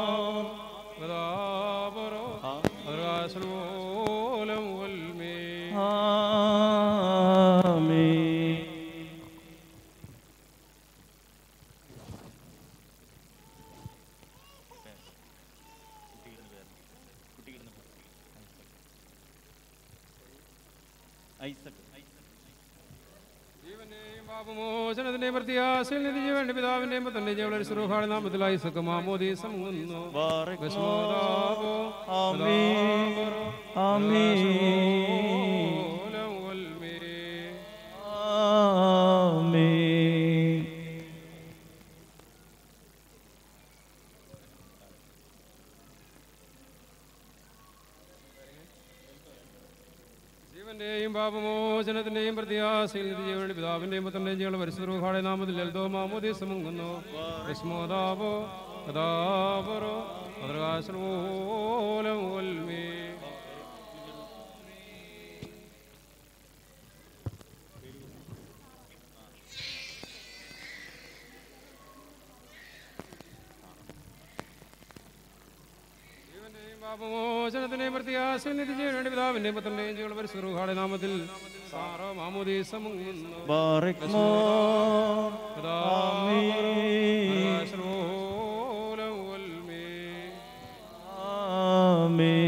ഗദാപരോ അദ്രാസലോലം വൽമേ ആമേൻ ജീവന്റെയും പാപമോചനത്തിന്റെയും പ്രത്യാശയിൽ നിധിച്ചു വേണ്ടി പിതാവിന്റെയും പുത്രന്റെയും ജീവള പരിശുദ്ധ നാമത്തിലായി സക്ക് മാമോദീസം മുങ്ങുന്നു ബാറക്മോ ഗസ്മോദാപോ ആമേൻ ആമേൻ ഓലം വൽമേ ആമേൻ ജീവന്റെയും പാപമോചനത്തിന്റെയും പ്രത്യാശയിൽ നിധി ജീവന്റെ പിതാവിന്റെയും പുത്രന്റെയും ജീവന പരിശുദ്ധ നാമത്തിൽ ലളിതോ മാമോദീസം മുങ്ങുന്നു വിസ്മോദാപോ കഥാപരോ ഭദ്രകാശോലം വൽമേ ജീവന്റെയും പാപമോചനത്തിന്റെയും പ്രത്യാശയിൽ നിധി ജീവന്റെ പിതാവിന്റെയും പുത്രന്റെയും ജീവന പരിശുദ്ധ നാമത്തിൽ സാറോ മാമോദീസം മുങ്ങുന്നു ബാറക്മോ ആശ്രോലം വൽമേ ആമേൻ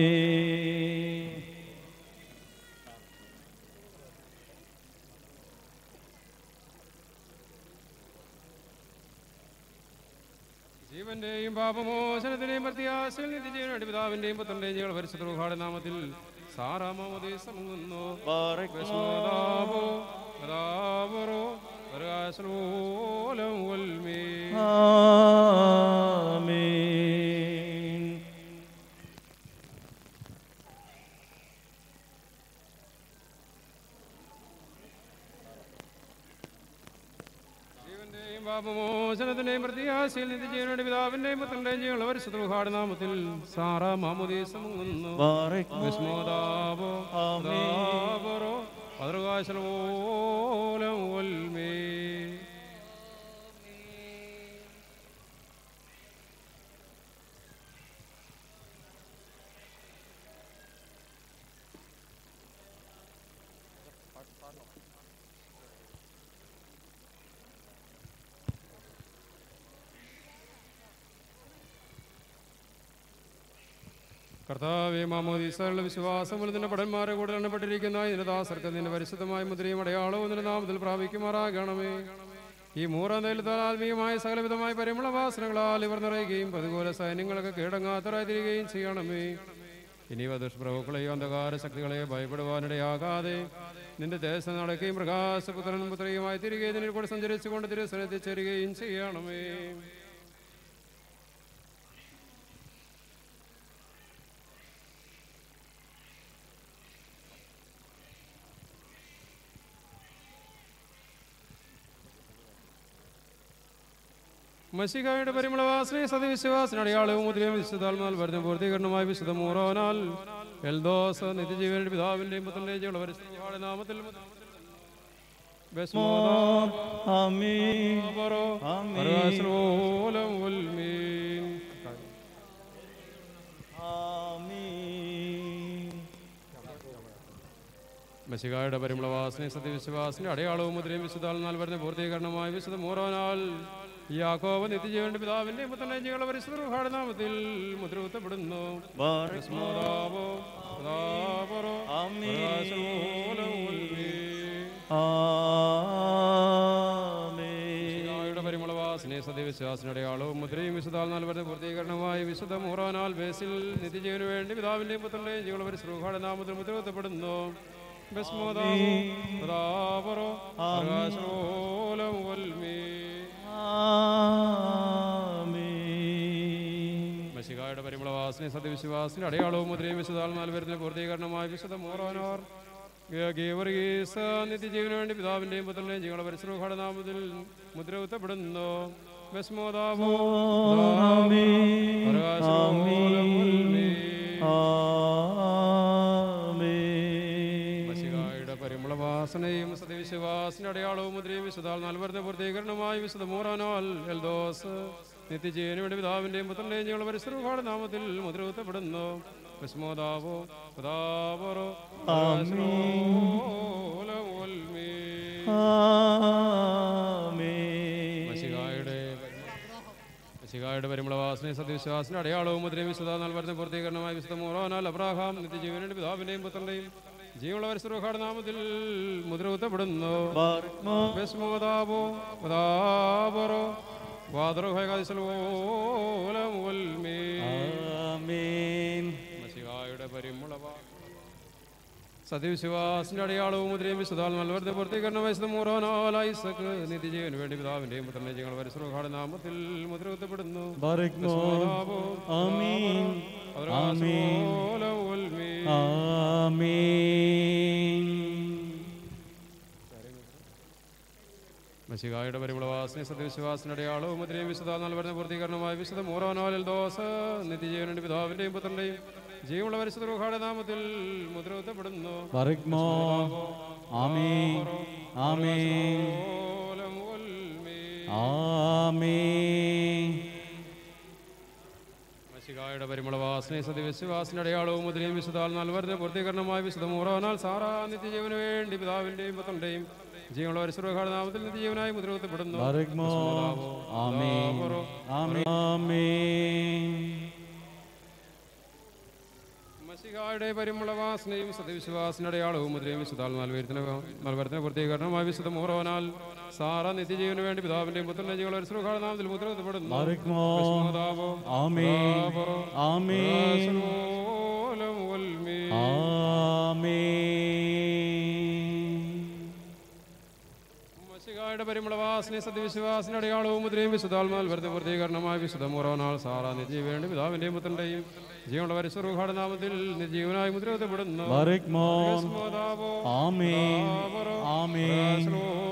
ജീവന്റെയും പാപമോചനത്തിന്റെയും പ്രത്യാശയിൽ നിത്യജീവനുടെ പിതാവിന്റെയും പുത്രന്റെയും ജീവ പരിശുദ്ധ നാമത്തിൽ സാറാമോദീസം മുങ്ങുന്നു ബാറക്മോ പ്രകാശോലം വൽമേ ആമേൻ ജീവന്റെയും പാപമോചനത്തിന്റെയും പ്രത്യാശയിൽ നിത്യജീവനുടെ പിതാവിന്റെയും പുത്രന്റെയും ജീവ പരിശുദ്ധ നാമത്തിൽ സാറാമോദീസം മുങ്ങുന്നു ബാറക്മോ വിസ്മോദാപോ ആമേൻ. ദാപരോ ഭദ്രകാശലോലം വൽമേ കർത്താവെ മാമോദീസകളുടെ വിശ്വാസം നിന്റെ പടന്മാരെ കൂടെ എണ്ണപ്പെട്ടിരിക്കുന്ന ഇതിന്റെ ദാസർക്ക് നിന്റെ പരിശുദ്ധമായ മുദ്രയും അടയാളവും നിന്റെ നാമത്തിൽ പ്രാപിക്കുമാറാകണമേ ഈ മൂറാം തൈലത്താൽ ആത്മീയമായ സകലവിധമായ പരിമള വാസനകളാൽ ഇവർ നിറയുകയും പ്രതികൂല സൈന്യങ്ങളൊക്കെ കീഴടങ്ങാത്തരായി തീരുകയും ചെയ്യണമേ ഇനി ദുഷ്പ്രഭുക്കളെയോ അന്ധകാര ശക്തികളെ ഭയപ്പെടുവാനിടയാകാതെ നിന്റെ ദേശം നടക്കുകയും പ്രകാശപുത്രനും പുത്രിയുമായി തിരികെ ഇതിനെ കൂടെ സഞ്ചരിച്ചുകൊണ്ട് തിരുസനെത്തിച്ചേരുകയും ചെയ്യണമേ മഷികായുടെ പരിമളവാസനയെ സതിവിശ്വാസന അടയാളവും മുദ്രയും വിശുദ്ധാത്മാൽ വരുന്ന പൂർത്തീകരണമായി വിശുദ്ധ മൂറോനാൽ എൽദോസ് നിത്യജീവന്റെ പിതാവിന്റെയും പുത്രന്റെയും ജീവനുള്ള പരിശുദ്ധ നാമത്തിൽ ബസ്മോദാം ആമേൻ പരോ ആമേൻ. പരമാശ്രോലം ഉൽമീൻ ആമേൻ മഷികായുടെ പരിമളവാസനയെ സത്യവിശ്വാസന്റെ അടയാളവും മുദ്രയും വിശുദ്ധാത്മാൽ വരുന്ന പൂർത്തീകരണമായി വിശുദ്ധ മൂറോനാൽ യാക്കോബ് നിത്യജീവന്റെ പിതാവിന്റെയും പുത്രന്റെയും ജീവനുള്ള പരിശുദ്ധ നാമത്തിൽ മുദ്ര കുത്തപ്പെടുന്നു ബാറക്മോ ബസ്മോദാപോ ദാപരോ ആമേൻ പരമാശ്രോലം ഉൽമീൻ ആമേൻ യുടെ പരിമളവാസനെ സത്യവിശ്വാസനടയാളവും മുദ്രയും വിശുദ്ധാൽ നൽകുന്ന പൂർത്തീകരണമായി വിശുദ്ധ മൂറാനാൽ ബേസിൽ നിത്യജീവന് വേണ്ടി പിതാവിന്റെയും പുത്രന്റെയും ജീവനുള്ള പരിശ്രൂഹാടെ നാമത്തിൽ മുദ്രവത്തപ്പെടുന്നു ആമേൻ മഷികായുടെ പരിമളവാസനെ സത്യവിശ്വാസന്റെ അടയാളവും മുദ്രയും വിശുദ്ധാൽ വരുന്ന പൂർത്തീകരണമായി വിശുദ്ധ മൂറാനാർ ഗീവർഗീസ നിത്യജീവന് വേണ്ടി പിതാവിന്റെയും പുത്രന്റെയും ജീവനുള്ള പരിശ്രൂഹാടെ നാമത്തിൽ മുദ്രവത്തപ്പെടുന്നു ബസ്മോദാവോ ആമേൻ പ്രകാശോലം ഉൽമീൻ. ആമേൻ മഷികായുടെ പരിമളവാസന വിശ്വാസിന്റെ അടയാളവും മുദ്രയും വിശുദ്ധാൽ നൽവരുന്ന പൂർത്തീകരണമായി വിശുദ്ധ മൂറാനാൽ എൽദോസ് നിത്യജീവന് വേണ്ടി പിതാവിന്റെയും പുത്രന്റെയും ഞങ്ങൾ പരിസരപാട് നാമത്തിൽ മുദ്രകുത്തപ്പെടുന്നു വിസ്മോദാവോ പിതാവറോ മഷികായുടെ മഷികായുടെ പരിമളവാസന സത്യവിശ്വാസിന്റെ അടയാളവും മുദ്രയും വിശുദ്ധ നൽവരുന്ന പൂർത്തീകരണമായി വിശുദ്ധ മൂറാനാൽ അബ്രാഹാം നിത്യജീവനുടെ പിതാവിന്റെയും പുത്രന്റെയും ജീവനുള്ള പരിസരപാട് നാമത്തിൽ മുദ്രകുത്തപ്പെടുന്നു വിസ്മോദാവോ പിതാവറോ വാദറോ ഭയകാദിസലോലമുൽമേ മഷികായുടെ പരിമളവാ സത്യവിശ്വാസിന്റെ അടയാളവും മുദ്രയും വിശുദ്ധാൽ നൽവർദ്ധ പൂർത്തീകരണ വയസ്സ് മൂറോനാലായിസക്ക് നിത്യജീവന് വേണ്ടി പിതാവിന്റെയും പുത്രന്റെയും ഞങ്ങൾ പരിസരഘാട നാമത്തിൽ മുദ്രകുത്തപ്പെടുന്നു ആമീൻ മഷികായുടെ പരിമളവാസന സത്യവിശ്വാസിന്റെ അടയാളവും മുദ്രയും വിശുദ്ധാൽ നൽവർദ്ധ പൂർത്തീകരണമായ വിശുദ്ധ മൂറോനാലിൽ ദോസ നിത്യജീവന് വേണ്ടി പിതാവിന്റെയും പുത്രന്റെയും ജീവനുള്ള പരിശുദ്ധ നാമത്തിൽ മുദ്രകുത്തപ്പെടുന്നു ആമീൻ ആമീൻ ആമീൻ മഷികായുടെ പരിമളവാസന സത്യവിശ്വാസിന്റെ അടയാളവും മുദ്രയും വിശുദ്ധാൽ നൽവർദ്ധ പൂർത്തീകരണമായ വിശുദ്ധ മൂറോനാൽ സാറാ നിത്യജീവന് വേണ്ടി പിതാവിന്റെയും പുത്രന്റെയും ജീവനുള്ള പരിശുദ്ധ നാമത്തിൽ നിത്യജീവനായി മുദ്രകുത്തപ്പെടുന്നു ആമീൻ ആമീൻ ആമീൻ മഷികായുടെ പരിമളവാസനയും സത്യവിശ്വാസിന്റെ അടയാളവും മുദ്രയും വിശുദ്ധാൽ നൽവർത്തിന് നൽവർത്തിന് പൂർത്തീകരണമായ വിശുദ്ധ മൂറോനാൽ സാറ നിത്യജീവന് വേണ്ടി പിതാവിന്റെയും പുത്രന്റെ ജീവനുള്ള പരിശുദ്ധ നാമത്തിൽ മുദ്രകുത്തപ്പെടുന്നു വിസ്മോദാവോ ആമീൻ ആമീൻ ആമീൻ മഷികായുടെ പരിമളവാസന സത്യവിശ്വാസിന്റെ അടയാളവും മുദ്രയും വിശുദ്ധാത്മാൽ വെറുതെ പൂർത്തീകരണമായ വിശുദ്ധ മൂറോനാൾ സാറാ നിത്യജീവന്റെ പിതാവിന്റെയും പുത്രന്റെയും ജീവനുള്ള പരിസരഘാട നാമത്തിൽ നിജീവനായി മുദ്രകുത്തപ്പെടുന്നു വിസ്മോദാവോ ആമീൻ ആമീൻ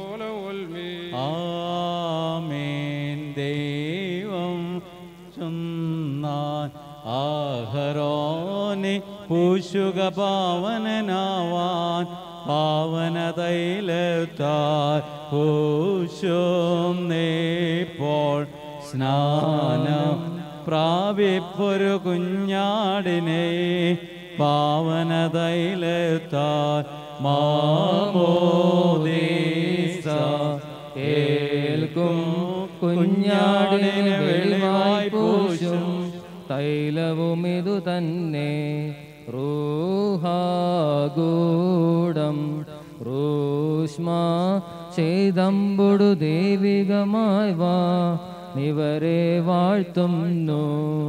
ആമേൻ ദൈവം ചൊന്നാൻ ആഹരോനെ പൂശുക പാവനനാവാൻ പാവന തൈലത്താൽ പൂശും നീപ്പോൾ സ്നാനം പ്രാപിപ്പൊരു കുഞ്ഞാടിനെ പാവന തൈലത്താൽ മാമോദീസ ഏൽക്കും കുഞ്ഞാടിന് വെളിവായി പൂശും തൈലവും ഇതു തന്നെ റൂഹാഗൂഢം റൂഷ്മ ചെയ്തമ്പുടു ദൈവികമായി വാ നിവരെ വാഴ്ത്തുന്നു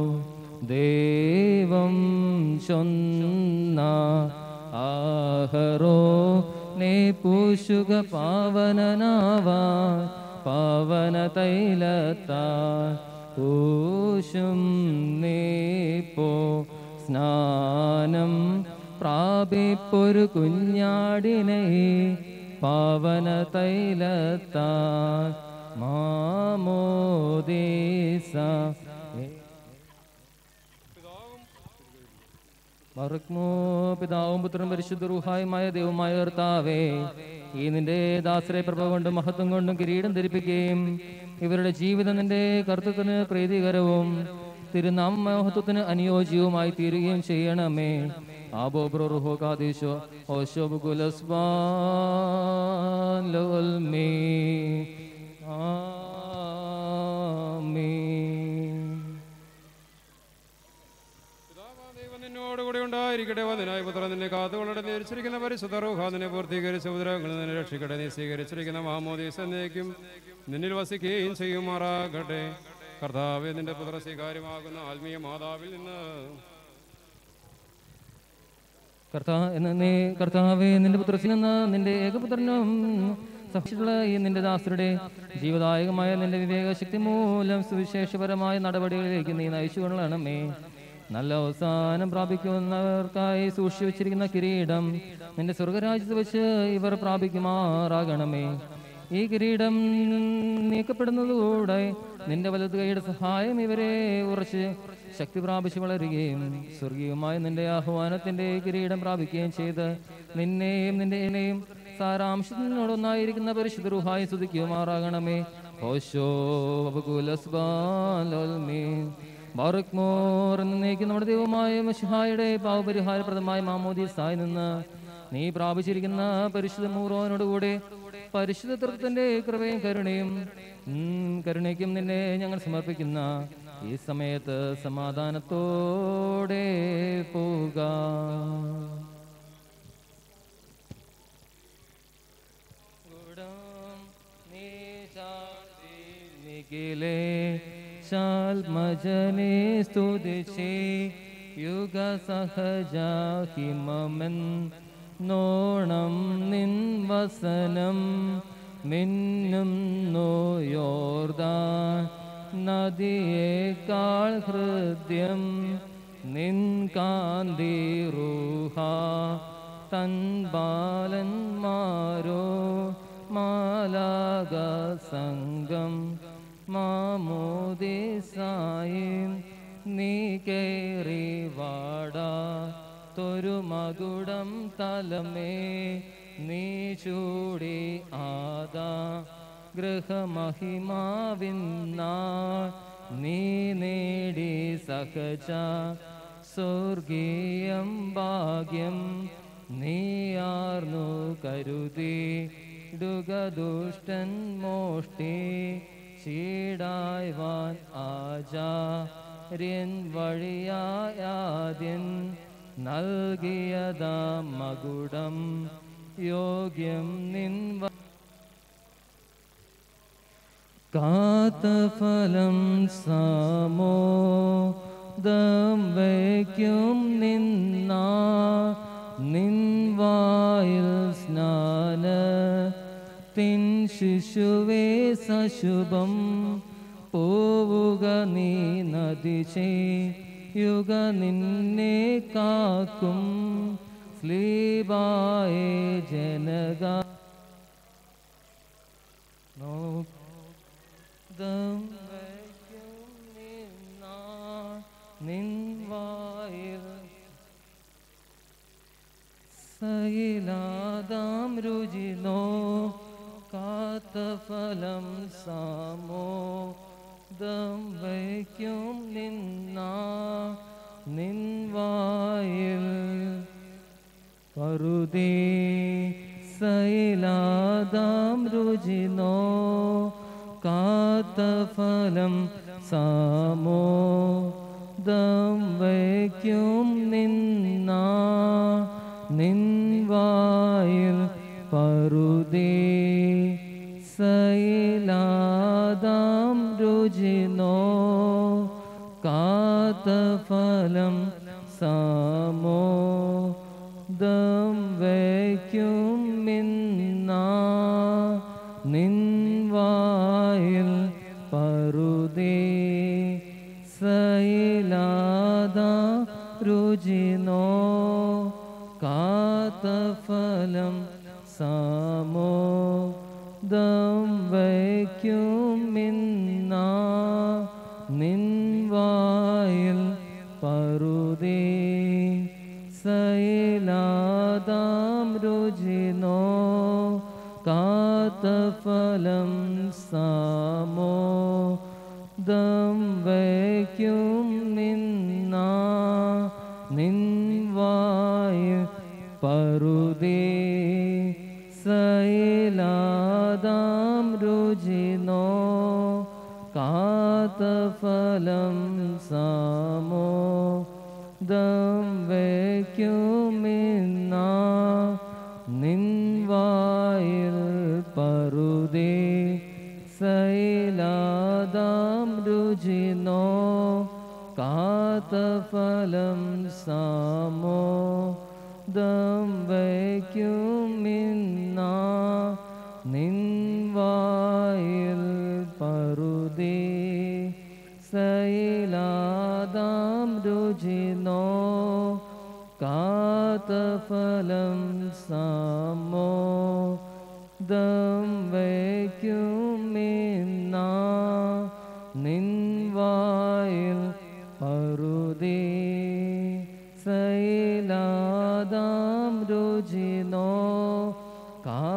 ദൈവം ചൊന്ന ആഹറോ നേ പൂശുക പാവനനാവാ പാവന തൈലത്താ പൂശും നീപ്പോ സ്നാനം പ്രാപിപ്പൊരു കുഞ്ഞാടിനെ പാവന തൈലത്താ മാമോദീസ മറക്കുമോ പിതാവും പുത്രനും പരിശുദ്ധ റൂഹായുമായ ദൈവമായ കർത്താവേ ഈ നിന്റെ ദാസരെ പ്രഭ കൊണ്ടും മഹത്വം കൊണ്ടും കിരീടം ധരിപ്പിക്കുകയും ഇവരുടെ ജീവിതം നിന്റെ കർത്തത്തിന് പ്രീതികരവും തിരുനാമ മഹത്വത്തിന് അനുയോജ്യവുമായി തീരുകയും ചെയ്യണമേ ആബോ ബ്രോഹോ കാദേശോ ഓശോബ് കുലസ്ബാൽമേ ആമീൻ ദൈവം നിന്നോടുകൂടി ഉണ്ടായിരിക്കട്ടെ വന്നിനായി പുത്രൻ നിന്നെ കാത്തുകൊള്ളടെ നേരിച്ചിരിക്കുന്ന പരിശുദ്ധ റൂഹ നിന്നെ പൂർത്തീകരിച്ച ഉദരങ്ങൾ നിന്നെ രക്ഷിക്കട്ടെ നീ സ്വീകരിച്ചിരിക്കുന്ന മാമോദീസ എന്നേക്കും നിന്നിൽ വസിക്കുകയും ചെയ്യുമാറാകട്ടെ കർത്താവെ നിന്റെ പുത്ര സ്വീകാര്യമാകുന്ന ആത്മീയ മാതാവിൽ നിന്ന് കർത്താ എന്ന് നീ കർത്താവേ നിന്റെ പുത്രത്തിൽ നിന്ന് നിന്റെ ഏകപുത്രനും സഹിച്ചിട്ടുള്ള ഈ നിന്റെ ദാസരുടെ ജീവദായകമായ നിന്റെ വിവേകശക്തി മൂലം സുവിശേഷപരമായ നടപടികളിലേക്ക് നീ നയിച്ചു കൊള്ളണമേ നല്ല അവസാനം പ്രാപിക്കുന്നവർക്കായി സൂക്ഷിച്ചു വെച്ചിരിക്കുന്ന കിരീടം നിന്റെ സ്വർഗരാജ്യത്ത് വെച്ച് ഇവർ പ്രാപിക്കുമാറാകണമേ ഈ കിരീടം നീക്കപ്പെടുന്നതോടെ നിന്റെ വലത് കൈയുടെ സഹായം ഇവരെ ഉറച്ച് ശക്തി പ്രാപിച്ച് വളരുകയും സ്വർഗീയമായ നിന്റെ ആഹ്വാനത്തിന്റെ കിരീടം പ്രാപിക്കുകയും ചെയ്ത് നിന്നെയും നിന്റെ എന്നെയും സാരാംശത്തിനോടൊന്നായിരിക്കുന്ന പരിശുദ്ധ റുഹായി സ്തുതിക്കുമാറാകണമേ ഓശോ ബാറക്മോർ എന്നേക്ക് നമ്മുടെ ദൈവമായ മഷിഹായുടെ പാവപരിഹാരപ്രദമായ മാമോദീസായി നിന്ന് നീ പ്രാപിച്ചിരിക്കുന്ന പരിശുദ്ധ മൂറോനോടുകൂടെ പരിശുദ്ധ തൃപ്തന്റെ കൃപയും കരുണയും ഉം, കരുണയ്ക്കും നിന്നെ ഞങ്ങൾ സമർപ്പിക്കുന്ന ഈ സമയത്ത് സമാധാനത്തോടെ പോക നിഖിലേ ശാൽമജനെ സ്തുതിച്ചേ യുഗ സഹജാഹിമമൻ നോണം നിൻ വസനം മിന്നും നോയോർദാൻ നദിയേക്കാൾ ഹൃദ്യം നിൻ കാന്തി റൂഹ തൻ ബാലന്മാരോ മാലാക സംഘം മാമോദിസായും നീ കേറി വാടാ തൊരു മകുടം തലമേ നീ ചൂടി ആദാ ഗൃഹമഹിമാവിന്നാൾ നീ നേടി സഹജ സ്വർഗീയം ഭാഗ്യം നീയാർന്നു കരുതി ദുഃഖദുഷ്ടൻ മോഷ്ടി ചീടായ്വാൻ ആചാര്യൻ വഴിയായാദ്യൻ നൽകിയതാ മകുടം യോഗ്യം നിൻ വ- കാത്തഫലം സാമോ ദം വയ്ക്കും നിന്ന നിൻവായിൽ സ്നാന തിൻ ശിശുവേ സശുഭം പോവുക നീ നദി യുഗ നിന്നെ കാക്കും സ്ലീബായേ ജനക നോക്കം വയ്ക്കും നിന്നാൾ നിൻവായിൽ സയിലാദാം രുചിനോ കാത്തഫലം സാമോ ദം വയ്ക്കും നിന്നാ നിൻവായിൽ പറുതേ സൈലാദാം രുചിനോ കാത്തഫലം സാമോ ദം വയ്ക്കും നിന്നാ നിൻവായിൽ പറുതേ സൈലാദാം രുചിനോ കാത്തഫലം സാമോ ദം വയ്ക്കും മിന്നാ നിൻവായിൽ പറുതേ സൈലാദ രുചിനോ കാത്തഫലം സാമോ ദം വയ്ക്കും മിന്നാ നിൻവായിൽ പറുതേ സൈലാദാം രുചിനോ കാത്തഫലം സാമോ ദം വയ്ക്കും നിന്നാ നിൻവായിൽ പറുതേ സൈലാദാം രുചിനോ കാത്തഫലം സാമോ ദം വയ്ക്കുമിന്നാ നിൻവായിൽ പറുതേ സൈലാദാം രുചിനോ കാത്തഫലം സാമോ ദം വയ്ക്കുമിന്നാ നിൻവായിൽ പറുതേ സൈലാദാം രുചിനോ കാത്തഫലം സാമോ ദം വയ്ക്കുമിന്നാ നിൻവായിൽ പറുതേ സൈലാദാം രുചിനോ കാ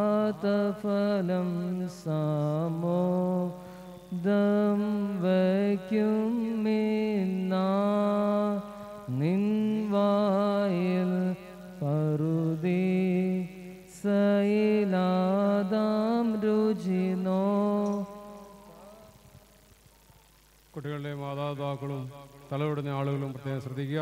മാതാപിതാക്കളും തലവിടുന്ന ആളുകളും പ്രത്യേകം ശ്രദ്ധിക്കുക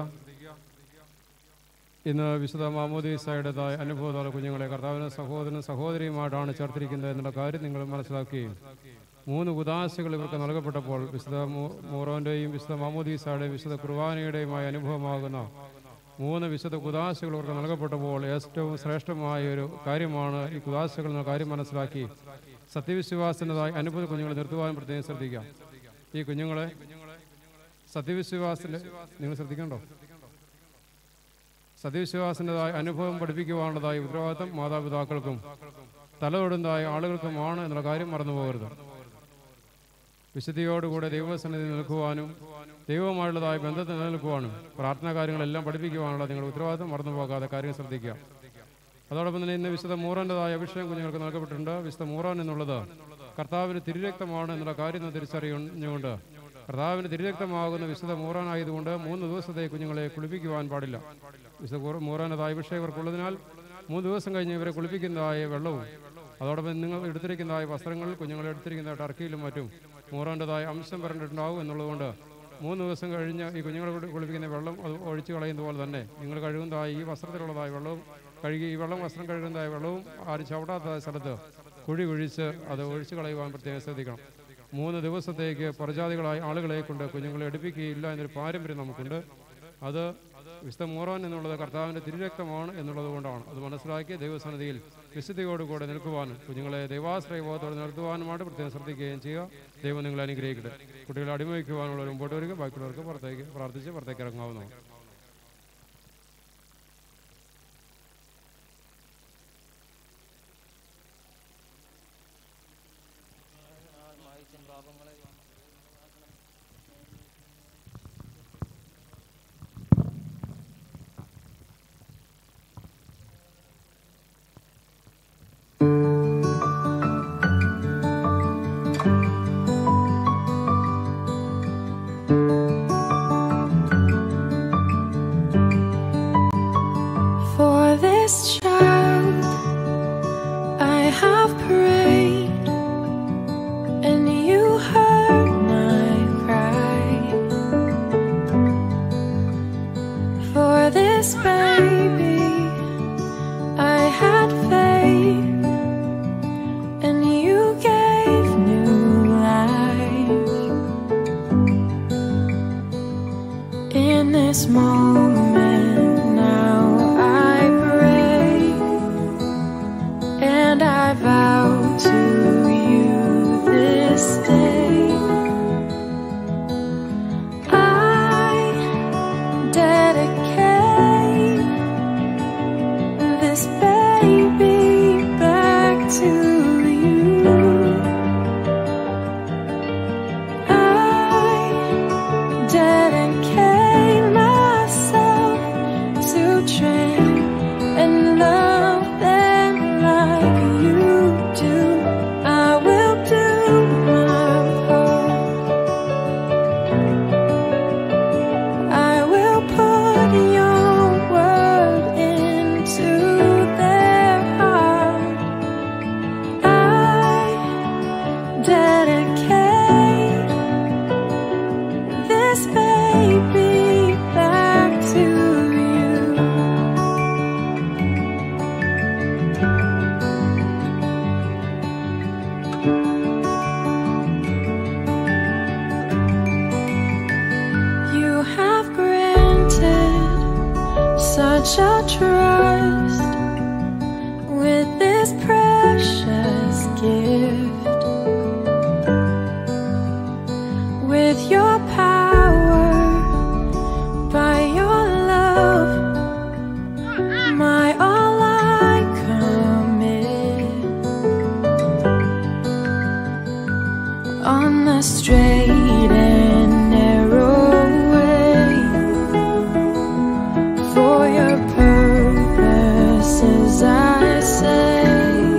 ഇന്ന് വിശുദ്ധ മാമോദീസായുടേതായ അനുഭവത്തോടെ കുഞ്ഞുങ്ങളെ കർത്താവിനും സഹോദരനും സഹോദരിയുമായിട്ടാണ് ചേർത്തിരിക്കുന്നത് എന്നുള്ള കാര്യം നിങ്ങൾ മനസ്സിലാക്കുകയും മൂന്ന് ഉദാശകൾ ഇവർക്ക് നൽകപ്പെട്ടപ്പോൾ വിശുദ്ധ മൂ- മൂറോൻ്റെയും വിശുദ്ധ മാമോദീസയുടെയും വിശുദ്ധ കുർബാനയുടെയുമായ അനുഭവമാകുന്ന മൂന്ന് വിശുദ്ധ കുദാശകൾ ഇവർക്ക് നൽകപ്പെട്ടപ്പോൾ ഏറ്റവും ശ്രേഷ്ഠമായ ഒരു കാര്യമാണ് ഈ കുദാശകൾ എന്ന കാര്യം മനസ്സിലാക്കി സത്യവിശ്വാസത്തിൻ്റെതായ അനുഭവ കുഞ്ഞുങ്ങളെ നിർത്തുവാനും പ്രത്യേകം ശ്രദ്ധിക്കാം ഈ കുഞ്ഞുങ്ങളെ സത്യവിശ്വാസത്തിൻ്റെ നിങ്ങൾ ശ്രദ്ധിക്കണ്ടോ സത്യവിശ്വാസത്തിൻ്റെതായ അനുഭവം പഠിപ്പിക്കുവാനുള്ളതായ ഉത്തരവാദിത്തം മാതാപിതാക്കൾക്കും തലതൊടുന്നതായ ആളുകൾക്കുമാണ് എന്നുള്ള കാര്യം മറന്നു പോകരുത് വിശുദ്ധിയോടുകൂടെ ദൈവസന്നിധി നിൽക്കുവാനും ദൈവവുമായുള്ളതായ ബന്ധത്തിൽ നിലനിൽക്കുവാനും പ്രാർത്ഥനാ കാര്യങ്ങളെല്ലാം പഠിപ്പിക്കുവാനുള്ള നിങ്ങളുടെ ഉത്തരവാദിത്തം മറന്നു പോകാതെ കാര്യം ശ്രദ്ധിക്കുക അതോടൊപ്പം തന്നെ ഇന്ന് വിശുദ്ധ മൂറാൻ്റെതായ അഭിഷേകം കുഞ്ഞുങ്ങൾക്ക് നൽകപ്പെട്ടിട്ടുണ്ട് വിശുദ്ധ മൂറാൻ എന്നുള്ളത് കർത്താവിന് തിരുരക്തമാണ് എന്നുള്ള കാര്യം നാം തിരിച്ചറിയുന്നുകൊണ്ട് കർത്താവിന് തിരുരക്തമാകുന്ന വിശുദ്ധ മൂറാനായതുകൊണ്ട് മൂന്ന് ദിവസത്തെ കുഞ്ഞുങ്ങളെ കുളിപ്പിക്കുവാൻ പാടില്ല വിശുദ്ധ കൂറ- മൂറാൻ്റെതായ അഭിഷേകം ഇവർക്കുള്ളതിനാൽ മൂന്ന് ദിവസം കഴിഞ്ഞ് ഇവരെ കുളിപ്പിക്കുന്നതായ വെള്ളവും അതോടൊപ്പം നിങ്ങൾ എടുത്തിരിക്കുന്നതായ വസ്ത്രങ്ങൾ കുഞ്ഞുങ്ങൾ എടുത്തിരിക്കുന്ന ടർക്കിയിലും മറ്റും മൂറാൻ്റെതായ അംശം പറഞ്ഞിട്ടുണ്ടാവും എന്നുള്ളതുകൊണ്ട് മൂന്ന് ദിവസം കഴിഞ്ഞ് ഈ കുഞ്ഞുങ്ങളെ കുടി- കുളിപ്പിക്കുന്ന വെള്ളം അത് ഒഴിച്ചു കളയുന്ന പോലെ തന്നെ നിങ്ങൾ കഴുകുന്നതായ ഈ വസ്ത്രത്തിലുള്ളതായ വെള്ളവും കഴുകി ഈ വെള്ളം വസ്ത്രം കഴുകുന്നതായ വെള്ളവും ആരും ചവിടാത്ത സ്ഥലത്ത് കുഴി കുഴിച്ച് അത് ഒഴിച്ചു കളയുവാൻ പ്രത്യേകം ശ്രദ്ധിക്കണം മൂന്ന് ദിവസത്തേക്ക് പ്രജാതികളായ ആളുകളെ കൊണ്ട് കുഞ്ഞുങ്ങളെ എടുപ്പിക്കുകയില്ല എന്നൊരു പാരമ്പര്യം നമുക്കുണ്ട് അത് വിശുദ്ധ മോറാൻ എന്നുള്ളത് കർത്താവിൻ്റെ തിരുരക്തമാണ് എന്നുള്ളത് കൊണ്ടാണ് അത് മനസ്സിലാക്കി ദൈവസന്നിധിയിൽ വിശുദ്ധിയോടുകൂടെ നിൽക്കുവാനും കുഞ്ഞുങ്ങളെ ദൈവാശ്രയബോധത്തോടെ നിർത്തുവാനുമായിട്ട് പ്രത്യേകം ശ്രദ്ധിക്കുകയും ചെയ്യുക ദൈവം നിങ്ങളെ അനുഗ്രഹിക്കട്ടെ കുട്ടികളെ അടിമയ്ക്കുവാനുള്ളവർ മുമ്പോട്ട് വരിക ബാക്കിയുള്ളവർക്ക് പുറത്തേക്ക് പ്രാർത്ഥിച്ച് പുറത്തേക്ക് ഇറങ്ങാവുന്നതാണ് For this child I have prayed, and you heard my cry. For this baby I had faith, and you gave new life. In this moment now I pray and I vow to you this day I dedicate this baby back to you I dedicate myself to train and love them like you do. I will do my part. I will put your word into their heart. I dedicate this baby back to you. You have granted such a trust with this precious gift with your power, by your love, my all I commit on the straight and narrow way for your purposes. I say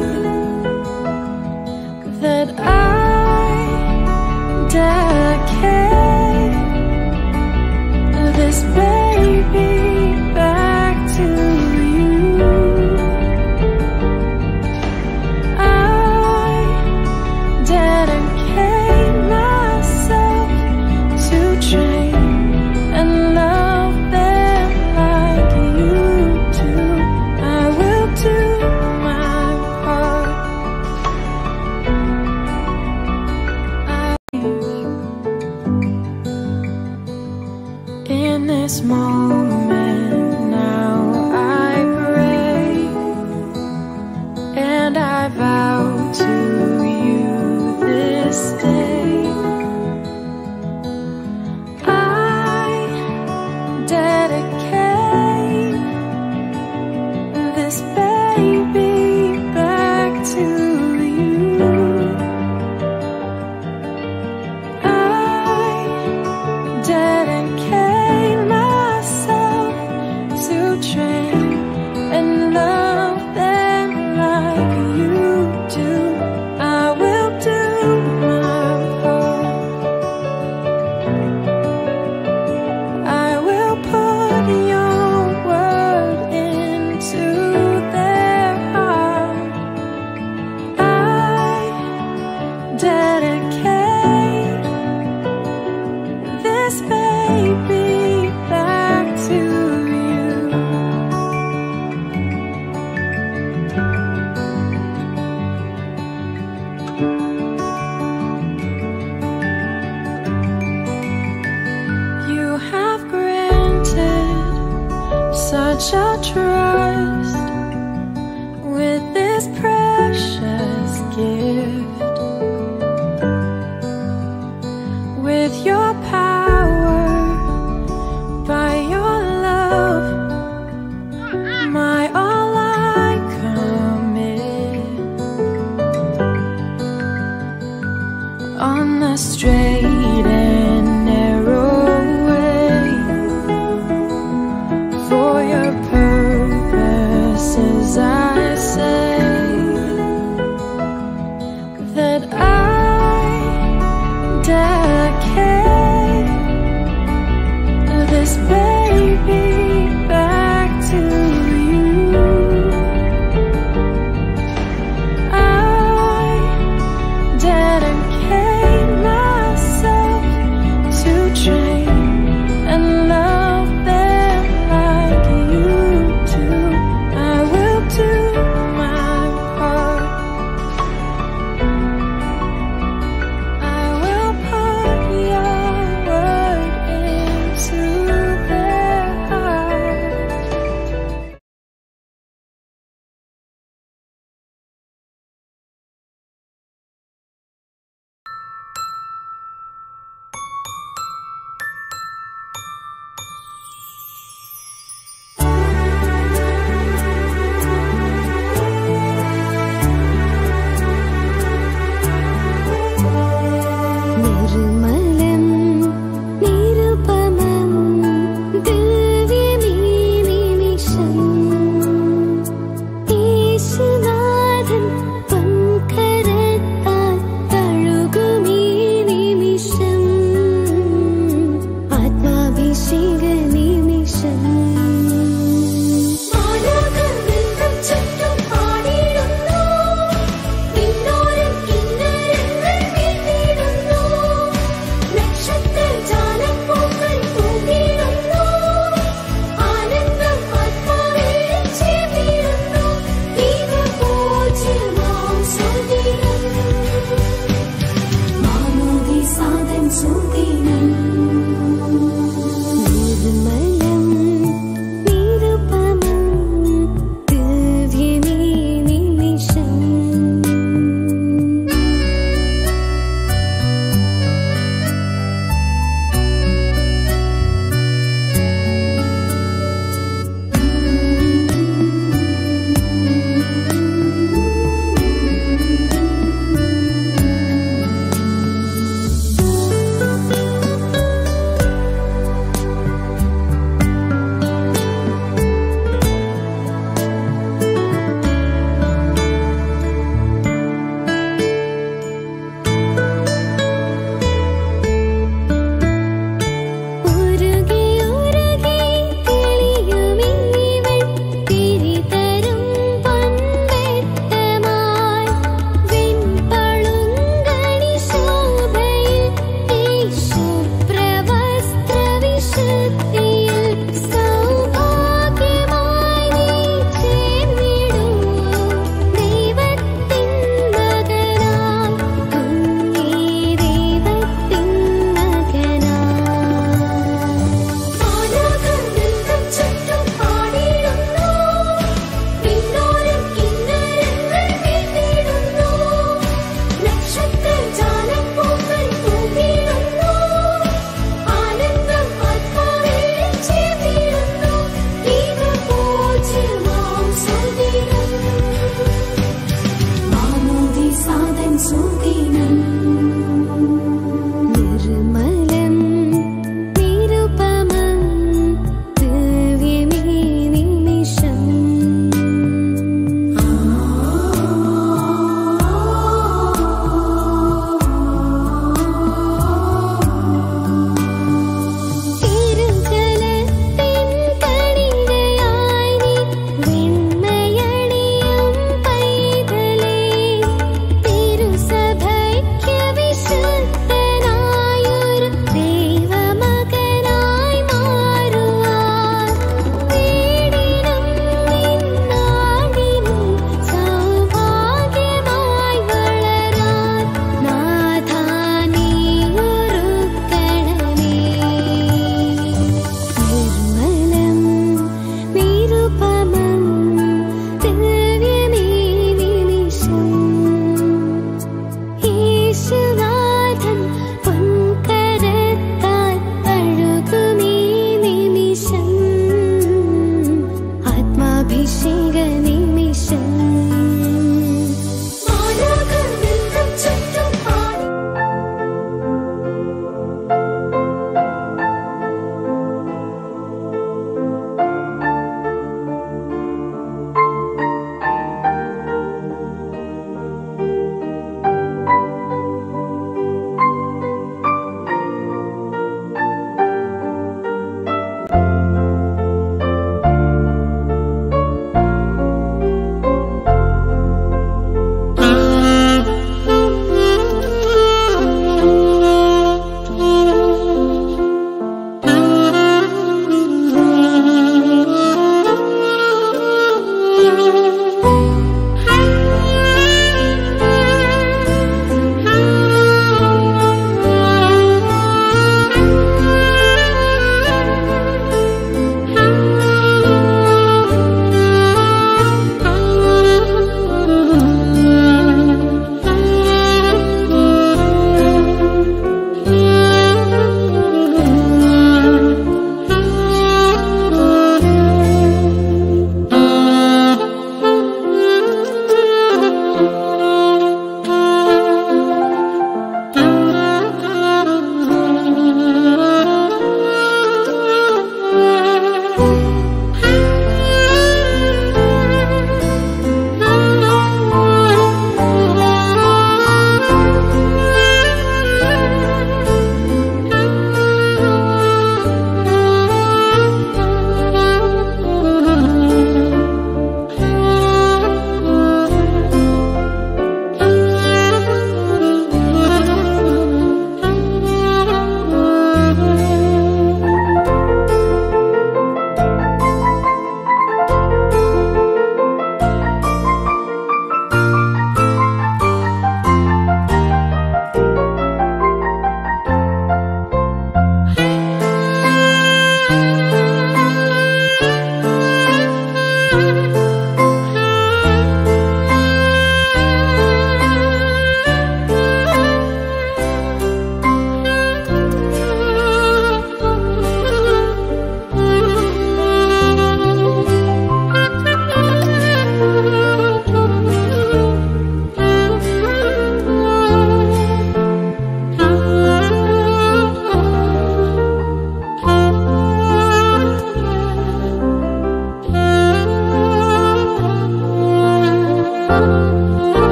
that I dedicate this baby back to you. I dedicate myself to this moment now I pray and I vow to you this day I dedicate this baby back to you. I dedicate myself to train and love them like you do. I will do my part. I will put your word into their heart. I dedicate this baby back to you. You have granted such a trust